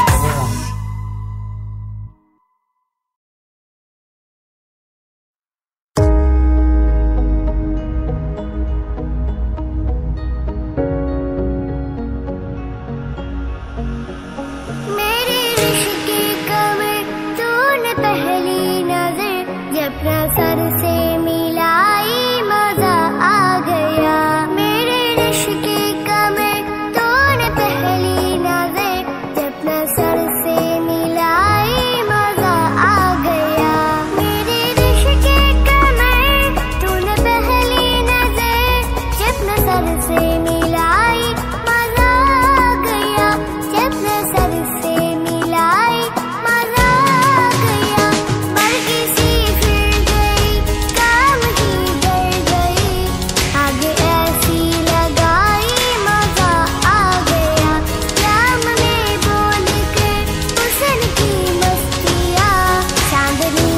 मेरे रिश्क की कमर तूने पहली नजर जब ना सर से मिलाई मजा आ गया मेरे रिश्क की कमर तूने पहली नजर जब ना सर से मिलाई मजा आ गया मेरे रिश्क की कमर तूने पहली नजर जब ना सर से मिलाई मजा आ गया जब ना सर से मिलाई मजा आ गया बल्कि सी फिर गई काम ही डर गई आगे ऐसी लगाई मजा आ गया राम में बोल कर हुसन की मस्तियाँ चांदनी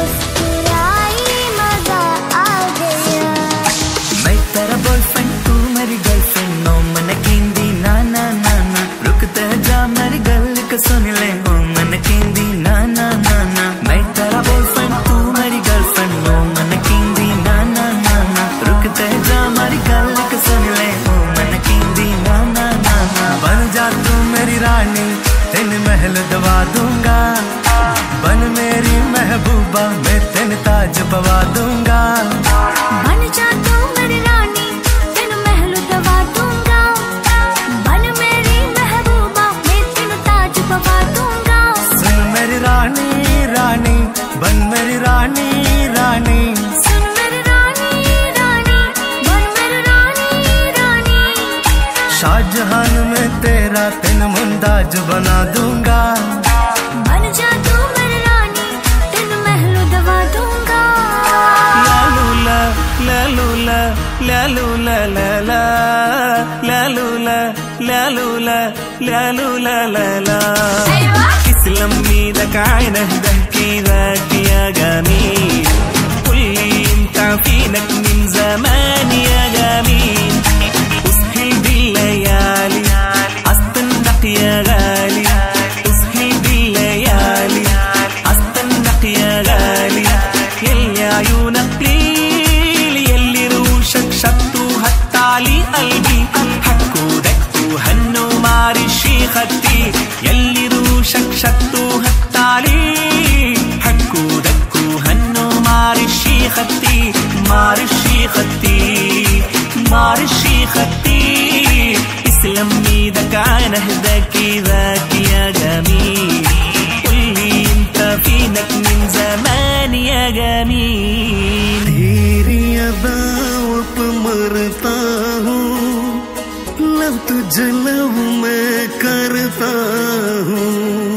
मुस्कुराई मजा आ गया मैं तेरा बॉयफ्रेंड तू मेरी गर्लफ्रेंड नो मन केंदी ना ना ना ना रुकते जा मेरी गल को सुन ले ओ मन केंदी ना ना ना ना मैं तेरा बॉयफ्रेंड तू मेरी गर्लफ्रेंड नो मन केंदी ना ना ना ना रुकते जा मेरी गल को सुन ले ओ मन केंदी ना ना ना ना बन जा तू मेरी रानी तेन महल दवा दूंगा बन मेरी महबूबा मैं तेन ताज पवा दूंगा बन जा तू मेरी रानी तेनु महल दवा दूंगा बन मेरी महबूबा मैं तेनु ताज पवा दूंगा सुन मेरी रानी रानी बन मेरी रानी रानी सुन मेरी रानी रानी बन मेरी रानी रानी शाहजहान में तेरा तेन मुमताज बना दूंगा बन जा तू मेरी रानी तेनु महल दवा दूंगा ലാലൂല ലാലൂല ലാലൂല ലാലാ ലാലൂല ലാലൂല ലാലൂല ലാലാ اسلم ايدك عين اهدك ذاك يا جميل قل لي انت فينك من زمان يا جميل اسهل بالليالي استنق يا غالي اسهل بالليالي استنق يا غالي يلي عيونك ليل يلي روشك شطوا هتعلي قلبي حكوا دكوا هنوا معرشي خدي يلي روشك شطوا هتعلي حكوا دكوا هنوا معرشي خدي معرشي خدي معرشي خدي اسلم ايدك عن اهداك ذاك يا جميل قل لي انت فينك من زمان يا جميل तेरी अदाओं पे मरता हूँ लव तुझे लव मैं करता हूँ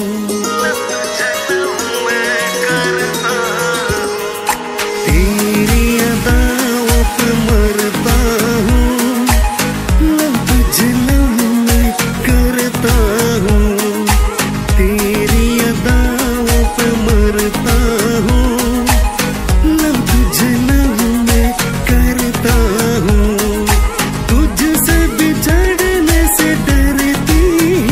तेरी अदाओं पे मरता हूँ लव तुझे लव मैं करता हूँ तेरी अदाओं पे मरता हूँ लव तुझे लव मैं करता हूँ तुझसे बिछड़ने से डरती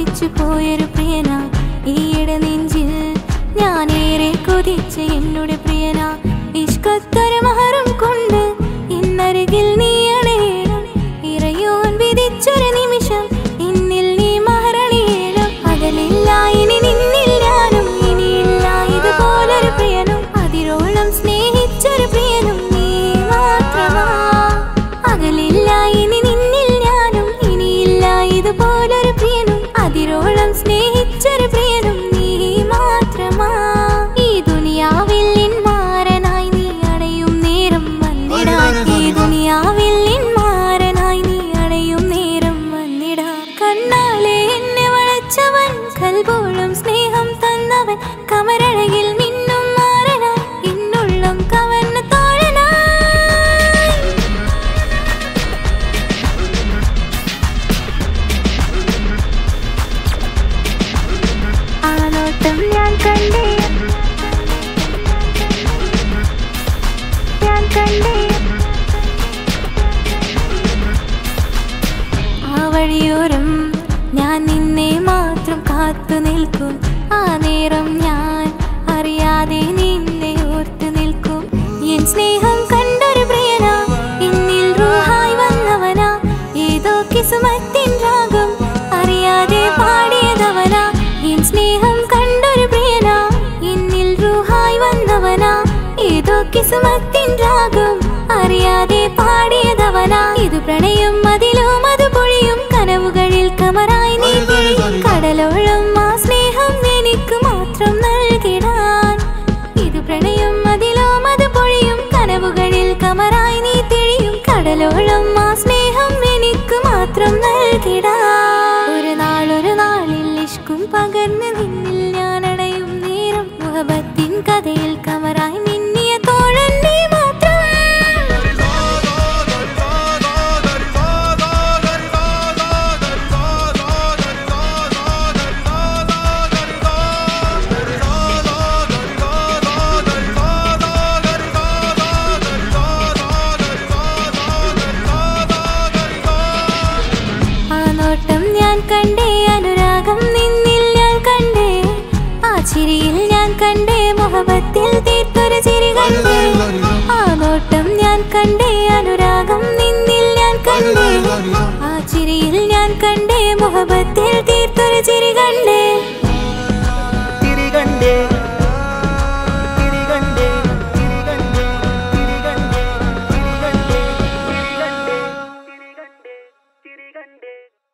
ഒളിച്ചു പോയൊരു പ്രിയന ഈയിടെ നെഞ്ചിൽ ഞാനേറെ കൊതിച്ച എന്നോട് പ്രിയന ഇഷ്കത്തൊരു മഹറും കൊണ്ട് ഇന്നരികിൽ നീ അണയണം ഇറയോൻ വിധിച്ചൊരു നിമിഷം ഇന്നിൽ നീ മഹറണിയണം അകലില്ല ഇനി നിന്നിൽ ഞാനും ഇനിയില്ല ഇതുപോലൊരു പ്രിയനും അതിരോളം സ്നേഹിച്ചൊരു പ്രിയനും നീ മാത്രമാ അകലില്ല ഇനി നിന്നിൽ ഞാനും ഇനിയില്ല ഇതുപോലൊരു പ്രിയനും അതിരോളം സ്നേഹിച്ചൊരു പ്രിയനും നീ മാത്രമാ ഈ ദുനിയാവിൽ മാരനായി നീ അടയും നേരം വന്നിടാ ഈ ദുനിയാവിൽ മാരനായി നീ അടയും നേരം വന്നിടാ കണ്ണാലെ എന്നെ വളച്ചവൻ കൽപോളം സ്നേഹം തന്നവൻ കമരഴകിൽ മിന്നും മാറനായി എന്നുള്ളം കവർന്ന തോഴനായി ആനോട്ടം ഞാൻ കണ്ടേ ഞാൻ കണ്ടേ ആ വഴിയോരം ഞാൻ നിന്നെ മാത്രം കാത്തു നിൽക്കും ആ നേരം ഞാൻ അറിയാതെ നിന്നെ ഓർത്തു നിൽക്കും എൻ സ്നേഹം കണ്ടൊരു പ്രിയന എന്നിൽ റൂഹായി വന്നവനാ ഏതോ കിസുമത്തിൻ രാഗം അറിയാതെ പാടിയതവനാ എൻ സ്നേഹം കണ്ടൊരു പ്രിയന എന്നിൽ റൂഹായി വന്നവനാ ഏതോ കിസുമത്തിൻ രാഗം അറിയാതെ പാടിയതവനാ ഇത് പ്രണയം അതിലും അത് പൊഴിയും കനവുകളിൽ കമറായി നീ തിരിയും കടലോളം ആ സ്നേഹം എനിക്ക് മാത്രം നൽകിടാൻ ഇത് പ്രണയം അതിലും അത് പൊഴിയും കനവുകളിൽ കമറായി നീ തിരിയും കടലോളം ആ സ്നേഹം എനിക്ക് മാത്രം നൽകിടാ ഒരു നാളൊരു നാളിൽ ഇഷ്കും പകർന്ന് നിന്നിൽ ഞാൻ അടയും നേരം മുഹബത്തിൻ കഥയിൽ കമറായി മിന്നിയ തോഴൻ നീ മാത്രം ആ നോട്ടം ഞാൻ കണ്ടേ അനുരാഗം നിന്നിൽ ഞാൻ കണ്ടേ ആ ചിരിയിൽ ഞാൻ കണ്ടേ മുഹബത്തിൽ തീർത്തൊരു ചിരി കണ്ടേ ആ നോട്ടം ഞാൻ കണ്ടേ അനുരാഗം നിന്നിൽ ഞാൻ കണ്ടേ ആ ചിരിയിൽ ഞാൻ കണ്ടേ മുഹബത്തിൽ തീർത്തൊരു ചിരി കണ്ടേ തിരികണ്ടേ തിരികണ്ടേ തിരികണ്ടേ തിരികണ്ടേ തിരികണ്ടേ തിരികണ്ടേ തിരികണ്ടേ തിരികണ്ടേ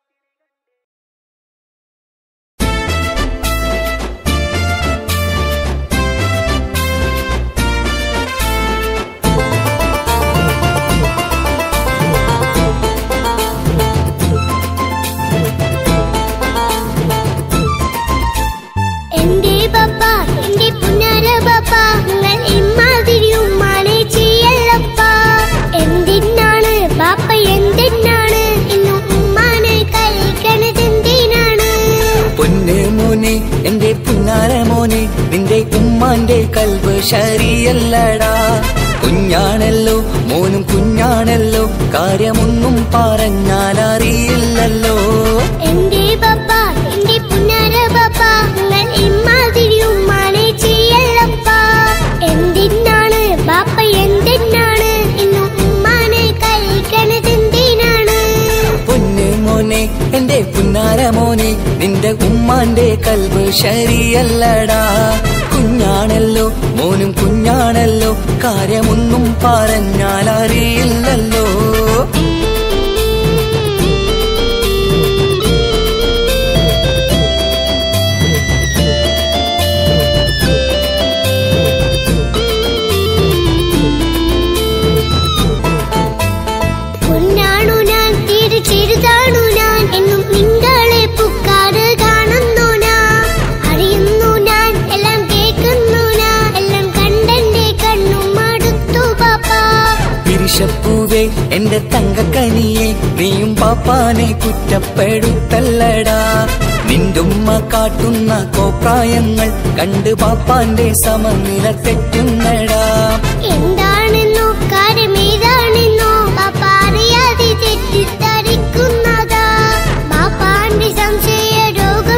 എന്റെ പപ്പ എന്റെ പുന്നാര പപ്പ നിങ്ങൾ ഇമ്മാതിരി ഉമ്മാനെ ചെയ്യല്ലപ്പ എന്തിനാണ് പാപ്പ എന്തിനാണ് ഇന്ന് ഉമ്മാനെ കഴിക്കണത് എന്തിനാണ് പൊന്നെ മോനെ എന്റെ പുന്നാര മോനെ നിന്റെ ഉമ്മാന്റെ കൽവ് ശരിയല്ലടാ കുഞ്ഞാണല്ലോ മോനും കുഞ്ഞാണല്ലോ കാര്യമൊന്നും പറഞ്ഞാൽ അറിയില്ലല്ലോ എന്റെ പപ്പ എന്റെ പുന്നാര പപ്പ നിങ്ങൾ ഇമ്മാതിരി ഉമ്മാനെ ചെയ്യല്ലപ്പ എന്തിനാണ് പാപ്പ എന്തിനാണ് ഇന്ന് ഉമ്മാനെ കഴിക്കണത് എന്തിനാണ് പൊന്നെ മോനെ എന്റെ പുന്നാര മോനെ നിന്റെ ഉമ്മാന്റെ കൽവ് ശരിയല്ലടാ കുഞ്ഞാണല്ലോ മോനും കുഞ്ഞാണല്ലോ കാര്യമൊന്നും പറഞ്ഞാൽ അറിയില്ലല്ലോ പൊന്നാണു ഞാൻ തീരെ ചെറുതാണു ഞാൻ എന്നും നിങ്ങളെ പുക്കാറ് കാണുന്നു ഞാൻ അറിയുന്നു ഞാൻ എല്ലാം കേൾക്കുന്നു ഞാൻ എല്ലാം കണ്ടെന്റെ കണ്ണും മടുത്തു പാപ്പ പിരിശപ്പൂവേ എന്റെ തങ്കക്കനിയെ നീയും പാപ്പാനെ കുറ്റപ്പെടുത്തല്ലടാ നിന്റുമ്മ കാട്ടുന്ന കോപ്രായങ്ങൾ കണ്ട് പാപ്പാന്റെ സമനില തെറ്റുന്നടാ എന്താണെന്നോ കാര്യമേതാണെന്നോ പാപ്പ അറിയാതെ തെറ്റിദ്ധരിക്കുന്നതാ പാപ്പാന്റെ സംശയ രോഗ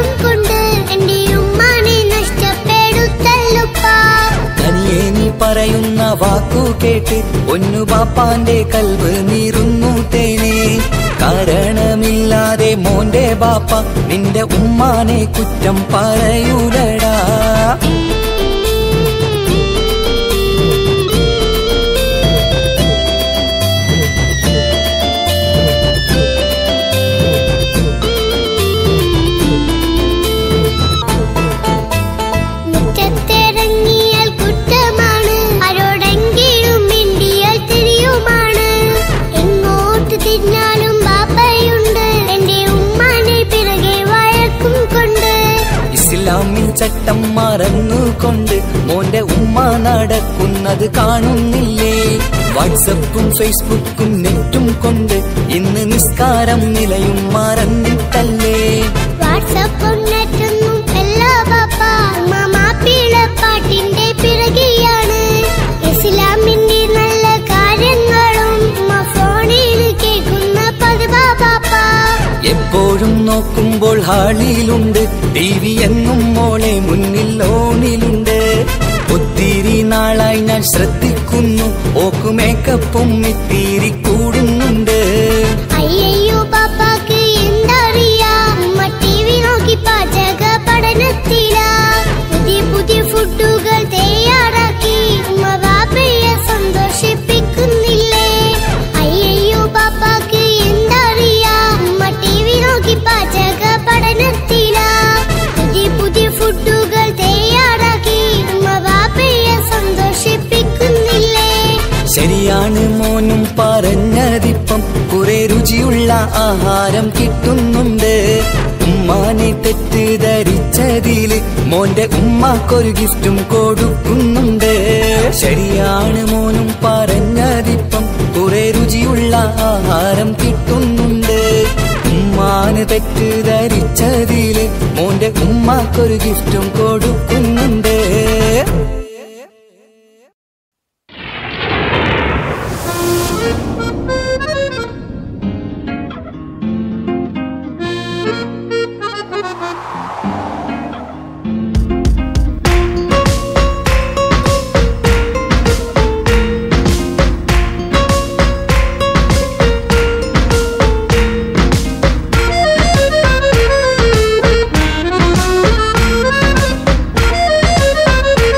വാക്കു കേട്ട് ഒന്നു ബാപ്പാന്റെ കൽവ് നീറുന്നു തേനെ കാരണമില്ലാതെ മോന്റെ ബാപ്പ നിന്റെ ഉമ്മാനെ കുറ്റം പറയൂലടാ മുറ്റത്തിറങ്ങിയാൽ കുറ്റമാണ് ആരോടെങ്കിലും മിണ്ടിയാൽ തിരിയുമാണ് എങ്ങോട്ട് തിരിഞ്ഞാലും ബാപ്പയുണ്ട് എന്റെ ഉമ്മാനെ പിറകെ വഴക്കും കൊണ്ട് ഇസ്ലാമിൽ ചട്ടം മറന്നുകൊണ്ട് മോന്റെ ഉമ്മ നടക്കുന്നത് കാണുന്നില്ലേ വാട്സപ്പും ഫേസ്ബുക്കും നെറ്റും കൊണ്ട് ഇന്ന് നിസ്കാരം നിലയും മറന്നിട്ടല്ലേ വാട്സപ്പും നെറ്റൊന്നും എല്ലാ ബാപ്പ മാപ്പിള പാട്ടിന്റെ പിറകെയാണ് ഇസ്ലാമിന്റെ നല്ല കാര്യങ്ങളും ഉമ്മ ഫോണിൽ കേൾക്കുന്ന പതിവാ ബാപ്പ എപ്പോഴും നോക്കുമ്പോൾ ഹാളിയിലുണ്ട് ടി വി എങ്ങും മോളെ മുന്നിൽ ഓണിലുണ്ട് ഒത്തിരി നാളായി ഞാൻ ശ്രദ്ധിക്കുന്നു ഓക്ക് മേക്കപ്പും ഇത്തിരി കൂടുന്നുണ്ട് അയ്യയ്യോ പാപ്പാക്ക് എന്തറിയാ ഉമ്മ ടി വി നോക്കി പാചക പഠനത്തിലാ പുതിയ പുതിയ ഫുഡുകൾ തയ്യാറാക്കി ഉമ്മ ബാപ്പയെ സന്തോഷിപ്പിക്കുന്നില്ലേ അയ്യയ്യോ പാപ്പാക്ക് എന്തറിയാ ഉമ്മ ടി വി നോക്കി പാചക പഠനത്തിലാ പുതിയ പുതിയ ഫുഡുകൾ തയ്യാറാക്കി ഉമ്മ ബാപ്പയെ സന്തോഷിപ്പിക്കുന്നില്ലേ ശരിയാണ് മോനും പറഞ്ഞതിപ്പം കുറെ രുചിയുള്ള ആഹാരം കിട്ടുന്നുണ്ട് ഉമ്മാനെ തെറ്റിദ്ധരിച്ചതില് മോന്റെ ഉമ്മാക്കൊരു ഗിഫ്റ്റും കൊടുക്കുന്നുണ്ട് ശരിയാണ് മോനും പറഞ്ഞതിപ്പം കുറെ രുചിയുള്ള ആഹാരം കിട്ടുന്നുണ്ട് ഉമ്മാന് തെറ്റിദ്ധരിച്ചതില് മോന്റെ ഉമ്മാക്കൊരു ഗിഫ്റ്റും കൊടുക്കുന്നുണ്ട് Thank you.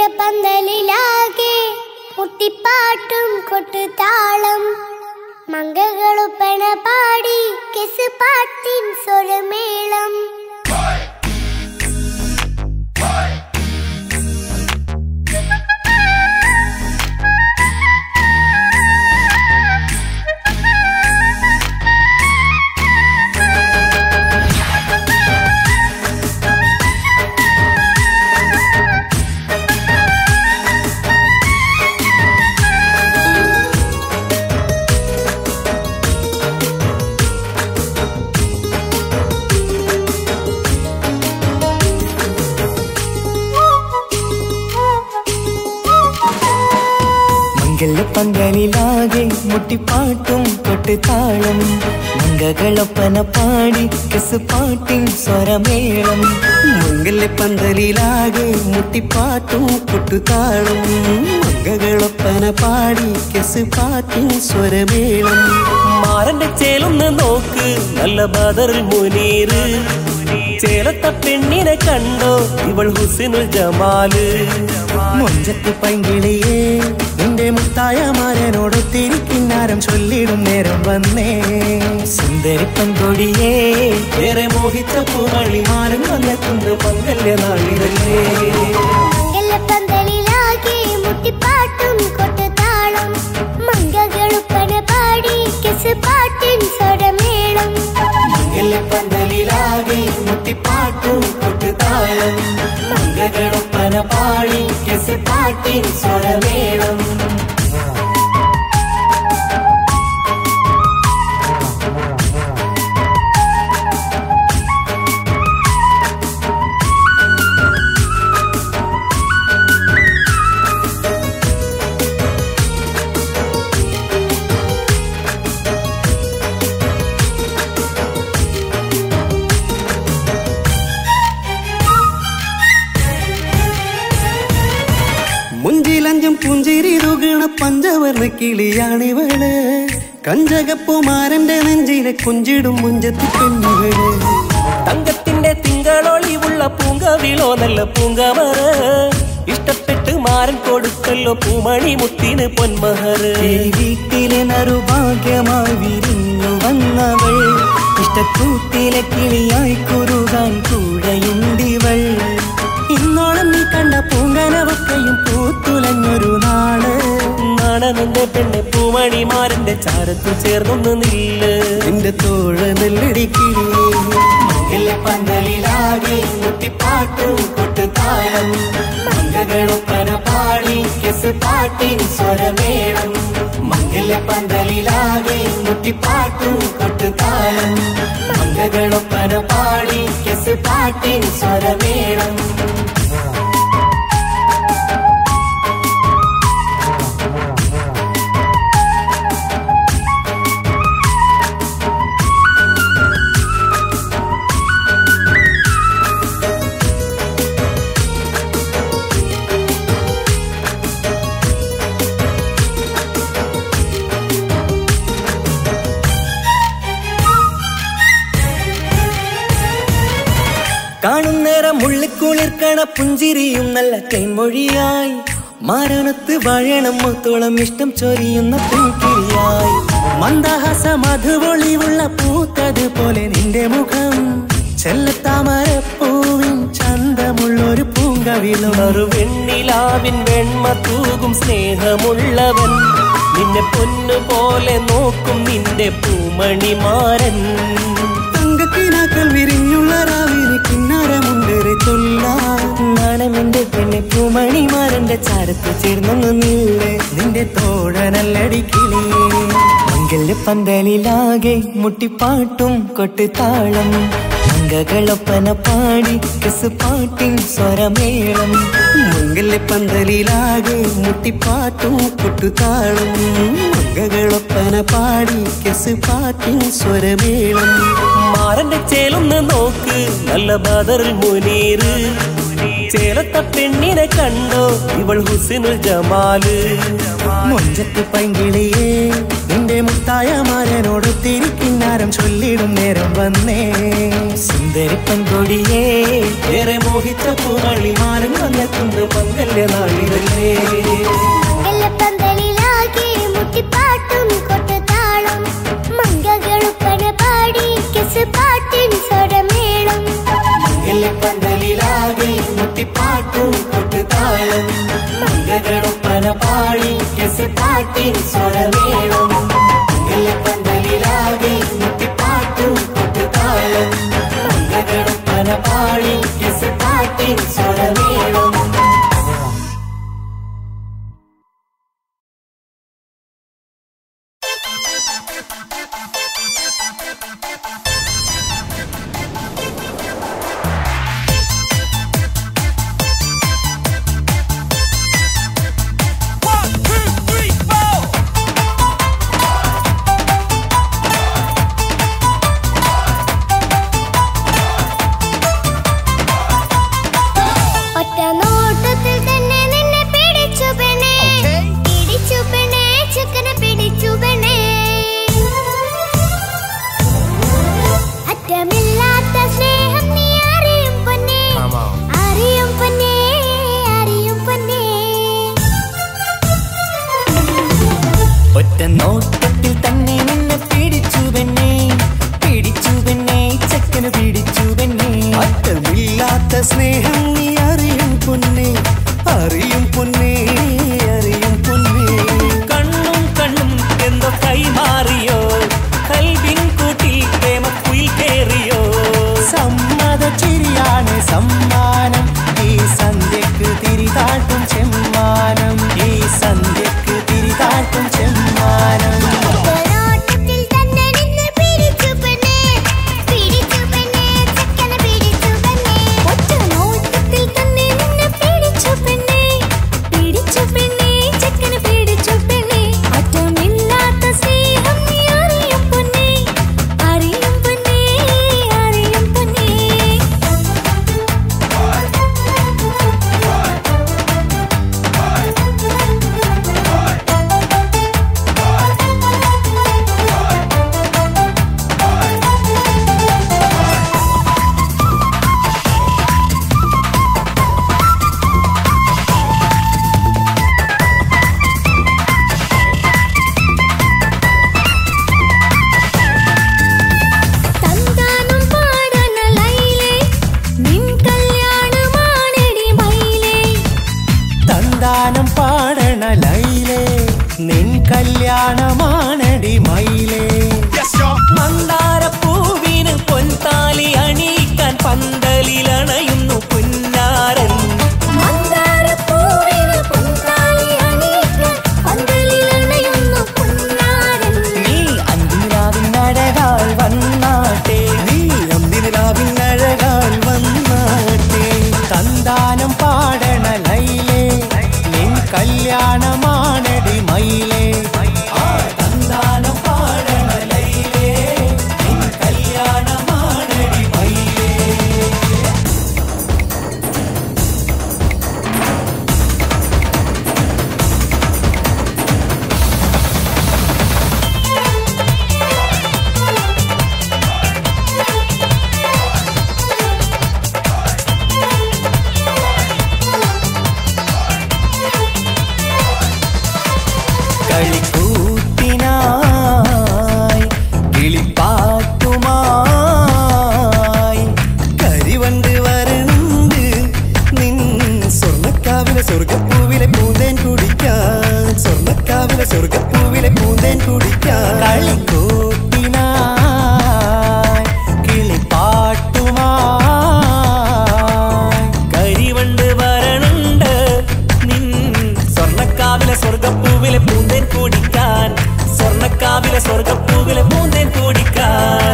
പന്തലിലാകെ മുട്ടിപ്പാട്ടും കൊട്ടുതാളം മംഗകളുപ്പണ പാടി കെസ് പാട്ടിൻ സ്വരമേളം മംഗല പന്തലിലാകെ മുട്ടിപ്പാട്ടും കൊട്ടുതാളം മംഗകളൊപ്പന പാടി കെസ് പാട്ടിൻ സ്വരമേളം മംഗല പന്തലിലാകെ മുട്ടിപ്പാട്ടും കൊട്ടുതാളം മംഗകളൊപ്പന പാടി കെസ് പാട്ടിൻ സ്വരമേളം മാരന്റെ ചേലൊന്ന് നോക്ക് നല്ല ബദറിൽ മുനീറ് ചേലത്ത പെണ്ണിനെ കണ്ടോ ഇവൾ ഹുസിനുൽ ജമാല് മൊഞ്ചത്ത് പൈങ്കിളിയേ എന്റെ മുത്തായ മാരനോടൊത്തിരി കിന്നാരം ചൊല്ലിടും നേരം വന്നേ സുന്ദരി പങ്കൊടിയേ ഏറെ മോഹിച്ച പൂവളിമാരൻ വന്നെത്തുന്ന മംഗല്യ നാളിതല്ലേ മംഗലപ്പന്തലിലാകെ മുട്ടിപ്പാട്ടും കൊട്ടുതാളം മംഗകളുപ്പന പാടി കെസ് പാട്ടിൻ സ്വരമേളം പന്തലിലാകെ മുട്ടിപ്പാട്ടും കൊട്ടുതാളം മംഗകളൊപ്പന പാടി കെസ് പാട്ടിൻ സ്വരമേളം മുഞ്ചിലഞ്ചും പുഞ്ചിരി തുകണ പഞ്ചവർണ്ണ കിളിയാണിവള് കഞ്ചകപ്പുമാരന്റെ നെഞ്ചിലെ കുഞ്ചിടും മുഞ്ചത്തി പെണ്ണുകള് തങ്കത്തിന്റെ തിങ്കളൊളിവുള്ള പൂങ്കവിളോ നല്ല പൂങ്കമറ ഇഷ്ടപ്പെട്ട് മാരൻ കൊടുക്കല്ലോ പൂമണി മുത്തിന് പൊന്മഹറ് ഈ വീട്ടിലെ നറുഭാഗ്യമായി വിരിഞ്ഞു വന്നവൾ ഇഷ്ടക്കൂട്ടിലെ കിളിയായി കുറുകാൻ കൂടെയുണ്ടിവൾ ഇന്നോളം നീ കണ്ട പൂങ്കനവക്കയും പൂത്തുലഞ്ഞൊരു നാള് നാണനന്റെ പെണ്ണെ പൂമണിമാരന്റെ ചാരത്തു ചേർന്നൊന്ന് നില്ല് എന്റെ തോഴ നെല്ലടിക്കിളിയേ പന്തലിലാകെ മുട്ടിപ്പാട്ടും കൊട്ടുതാളം മംഗകളൊപ്പന പാടി കെസ് പാട്ടിൻ സ്വരമേളം മംഗല പന്തലിലാകെ മുട്ടിപ്പാട്ടും കൊട്ടുതാളം മംഗകളൊപ്പന പാടി കെസ് പാട്ടിൻ സ്വരമേളം കാണുന്നേരം മുള്ളിക്കുളിർക്കണ പുഞ്ചിരിയും നല്ല കൈമൊഴിയായി മാരണത്ത് വാഴണം മുത്തോളം ഇഷ്ടം ചൊരിയുന്ന പൂക്കിരിയായി മന്ദഹാസ മധുപൊളിവുള്ള പൂത്തത് പോലെ നിന്റെ മുഖം ചെല്ലത്താമരപ്പൂവിൻ ചന്തമുള്ളൊരു പൂങ്കവിളും വെണ്ണിലാവിൻ വെണ്മ തൂകും സ്നേഹമുള്ളവൻ നിന്നെ പൊന്നുപോലെ നോക്കും നിന്റെ പൂമണിമാരൻ തങ്കക്കിനാക്കൾ വിരിഞ്ഞുള്ള രാവിലെ കിന്നാരമുണ്ടേറെ ചൊല്ലാം നാണമെന്റെ പെണ്ണെ പൂമണിമാരന്റെ ചാരത്ത് ചേർന്നൊന്നു നില്ലേ നിന്റെ തോഴനല്ലടിക്കിളിയേ മംഗല്യ പന്തലിലാകെ മുട്ടിപ്പാട്ടും കൊട്ടുതാളം മംഗകളൊപ്പന പാടി കെസ് പാട്ടിൻ സ്വരമേളം മംഗല്യ പന്തലിലാകെ മുട്ടിപ്പാട്ടും കൊട്ടുതാളം മംഗകളൊപ്പന പാടി കെസ് പാട്ടിൻ സ്വരമേളം മാരന്റെ ചേലൊന്ന് നോക്ക് നല്ല ബദറിൽ മുനീറ് ചേലത്തെ പെണ്ണിനെ കണ്ടോ ഇവൾ ഹുസിനുൽ ജമാല് മൊഞ്ചത്ത് പൈങ്കിളിയേ നിന്റെ മുത്തായ മാരനോട് തിരിക്കിന്നാരം ചൊല്ലിടും നേരം വന്നേ സുന്ദരി പെൺകൊടിയേ ഏറെ മോഹിച്ച പൂവളി മാനം വന്നെത്തുന്ന പങ്കല്യ നാളിതല്ലേ മംഗലപ്പന്തലിലാകെ മുട്ടിപ്പാട്ടും കൊട്ടുതാളം മംഗകളുപ്പന പാടി കിസ് പാട്ടിൻ സ്വരമേളം പന്തലിലാകെ മുട്ടിപ്പാട്ടും കൊട്ടുതാളം മംഗളൊപ്പന പാടി കെസ് പാട്ടിൻ സ്വരമേളം പന്തലിലാകെ മുട്ടിപ്പാട്ടും കൊട്ടുതാളം മംഗളൊപ്പന പാടി കെസ് പാട്ടിൻ സ്വരമേളം ഒറ്റ നോട്ടത്തിൽ തന്നെ നിന്നെ പിടിച്ചു പെണ്ണേ പിടിച്ചു പെണ്ണേ ചക്കനെ പിടിച്ചു പെണ്ണേ അറ്റമില്ലാത്ത സ്നേഹം നീ അറിയും പൊന്നേ അറിയും പൊന്നേ അറിയും പൊന്നേ ഒറ്റ നോട്ടത്തിൽ തന്നെ നിന്നെ പിടിച്ചു പെണ്ണേ പിടിച്ചു പെണ്ണേ ചെക്കന് പിടിച്ചു പെണ്ണേ അറ്റമില്ലാത്ത സ്നേഹം നീ അറിയും പൊന്നേ അറിയും പൊന്നേ അറിയും പൊന്നേ കണ്ണും കണ്ണും എന്തോ കൈമാറിയോ കൽവിൻ കൂട്ടിൽ പ്രേമക്കുയിൽ കേറിയോ സമ്മത ചിരിയാണ് സമ്മാനം ഈ സന്ധ്യക്ക് തിരിതാട്ടും ചെമ്മാനം ഈ സന്ധ്യക്ക് തിരിതാട്ടും ചെമ്മാനം ഒറ്റനോട്ടത്തിൽ തന്നെ നിന്നെ പിടിച്ചു പെണ്ണേ പിടിച്ചു പെണ്ണേ ചക്കനെ പിടിച്ചു പെണ്ണേ ഒറ്റനോട്ടത്തിൽ തന്നെ നിന്നെ പിടിച്ചു പെണ്ണേ പിടിച്ചു പെണ്ണേ ചക്കനെ പിടിച്ചു പെണ്ണേ അറ്റമില്ലാത്ത സ്നേഹം നീ അറിയും പൊന്നേ അറിയും പൊന്നേ അറിയും പൊന്നേ തന്താനം പാടന ലൈലേ നിൻ കല്യാണമാണെടി മൈലേ തന്താനം പാടണ ലൈലേ നിൻ കല്യാണമാണടി മയിലേ മന്ദാരപ്പൂവിന് പൊൻതാലി അണിയിക്കാൻ പന്തലിലണയുന്നു പുന്നാരൻ മന്ദാരപ്പൂവിന് പൊൻതാലി അണിയിക്കാൻ പന്തലിലണയുന്നു പൊന്നാരൻ. നീ അന്തിരാവിനഴകാൽ വന്നാട്ടെ നീ അന്തിനിലാവിനഴകാൽ വന്നാട്ടെ തന്താനം പാടണ ലൈലേ നിൻ കല്യാണമാണടി മയിലേ ആ തന്താനം പാടണ ലൈലേ നിൻ കല്യാണമാണടി മയിലേ കളിക്കൂത്തിനായി കിളിപ്പാട്ടുമായി കരിവണ്ട് വരണ്ട് നിൻ സ്വർണ്ണക്കാവിലെ സ്വർഗപ്പൂവിലെ പൂന്തേൻ കുടിക്കാൻ സ്വർണ്ണക്കാവിലെ സ്വർഗപ്പൂവിലെ പൂന്തേൻ കുടിക്കാൻ കളിക്കൂത്തിനായി കിളിപ്പാട്ടുമായി കരിവണ്ട് വരണുണ്ട് നിൻ സ്വർണ്ണക്കാവിലെ സ്വർഗപ്പൂവിലെ പൂന്തേൻ കുടിക്കാൻ സ്വർണ്ണക്കാവിലെ സ്വർഗപ്പൂവിലെ പൂന്തേൻ കുടിക്കാൻ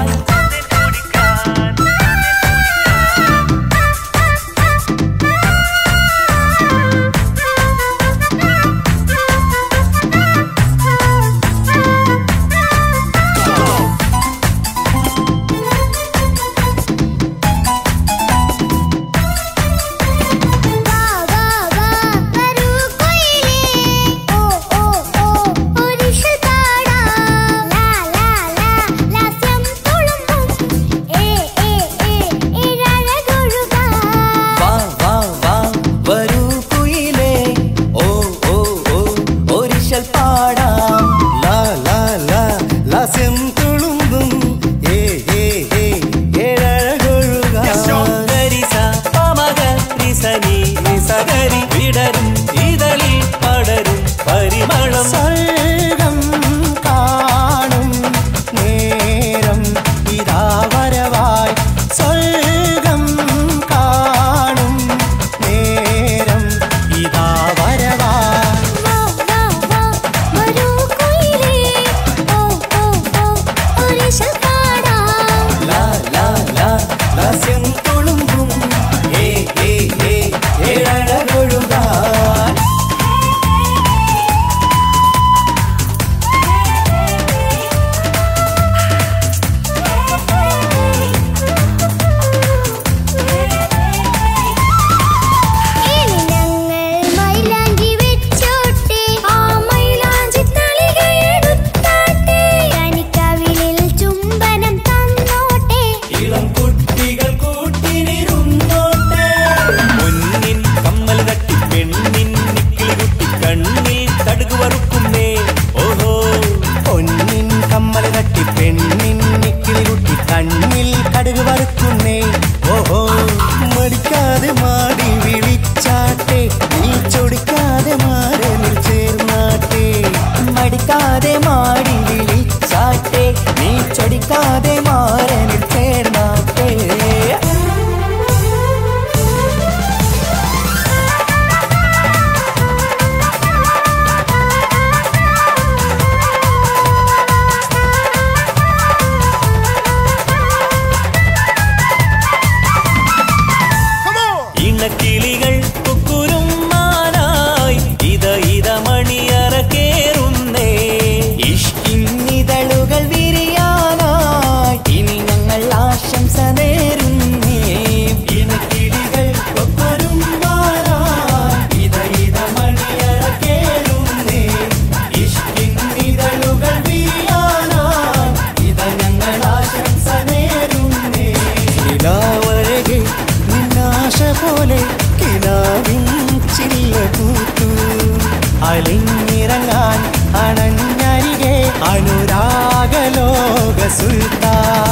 വിടരും ഇതളിൽ പടരും പരിമളം സ്വർഗം കാണും നേരം ഇതാ വരവായി സ്വർഗം കാണും നേരം ഇതാ വരവായി വാ വാ വാ വരൂ കുയിലേ ഓ ഓ ഓ ഒരിശൽ പാടാം ലാ ലാ ലാ ലാസ്യം തുളുമ്പും ഏ ഏ ഏ ഏഴഴകൊഴുകാൻ ഇനി ഞങ്ങൾ മൈലാഞ്ചി വെച്ചോട്ടെ ആ മൈലാഞ്ചി തളിക എടുത്താട്ടെ കനിക്കവിളിൽ ചുംബനം തന്നോട്ടെ ഇളം കുട്ടികൾ കൂട്ടിനിരുന്നോട്ടെ പൊന്നിൻ കമ്മൽ തട്ടി പെണ്ണിൻ നിക്കിളി കുട്ടി കണ്ണിൽ കടുക് വറുക്കുന്നേ ഓഹോ പൊന്നിൻ കമ്മൽ തട്ടി പെണ്ണിൻ നിക്കിളി കുട്ടി കണ്ണിൽ കടുക് വറുക്കുന്നേ ഓഹോ മടിക്കാതെ മാടി വിളിച്ചാട്ടെ നീ ചൊടിക്കാതെ മാറനിൽ ചേർന്നാട്ടെ മടിക്കാതെ മാടി വിളിച്ചാട്ടെ നീ ചൊടിക്കാതെ മാറനിൽ ചേർന്നാട്ടെ ഇണക്കിളികൾ കുക്കുരും മാനായി ഇത ഇത മണിയറ കേറുന്നേ ഇഷ്കിന്നിതളുകൾ വിരിയാനായി ഇനി ഞങ്ങൾ ആശംസ നേരുന്നേ ഇണക്കിളികൾ ഒപ്പരും മാറായി ഇത ഇത മണിയറ കേളുന്നേ ഇഷ്കിന്നിതളുകൾ വിരിയാനായി ഇത ഞങ്ങൾ ആശംസ നേരുന്നേ നിലാവഴകെ നിന്നാശ പോലെ കിനാവിൻ ചില്ല പൂത്തു അലിഞ്ഞിറങ്ങാൻ അണഞ്ഞരികെ അനുരാഗലോക സുൽത്താൻ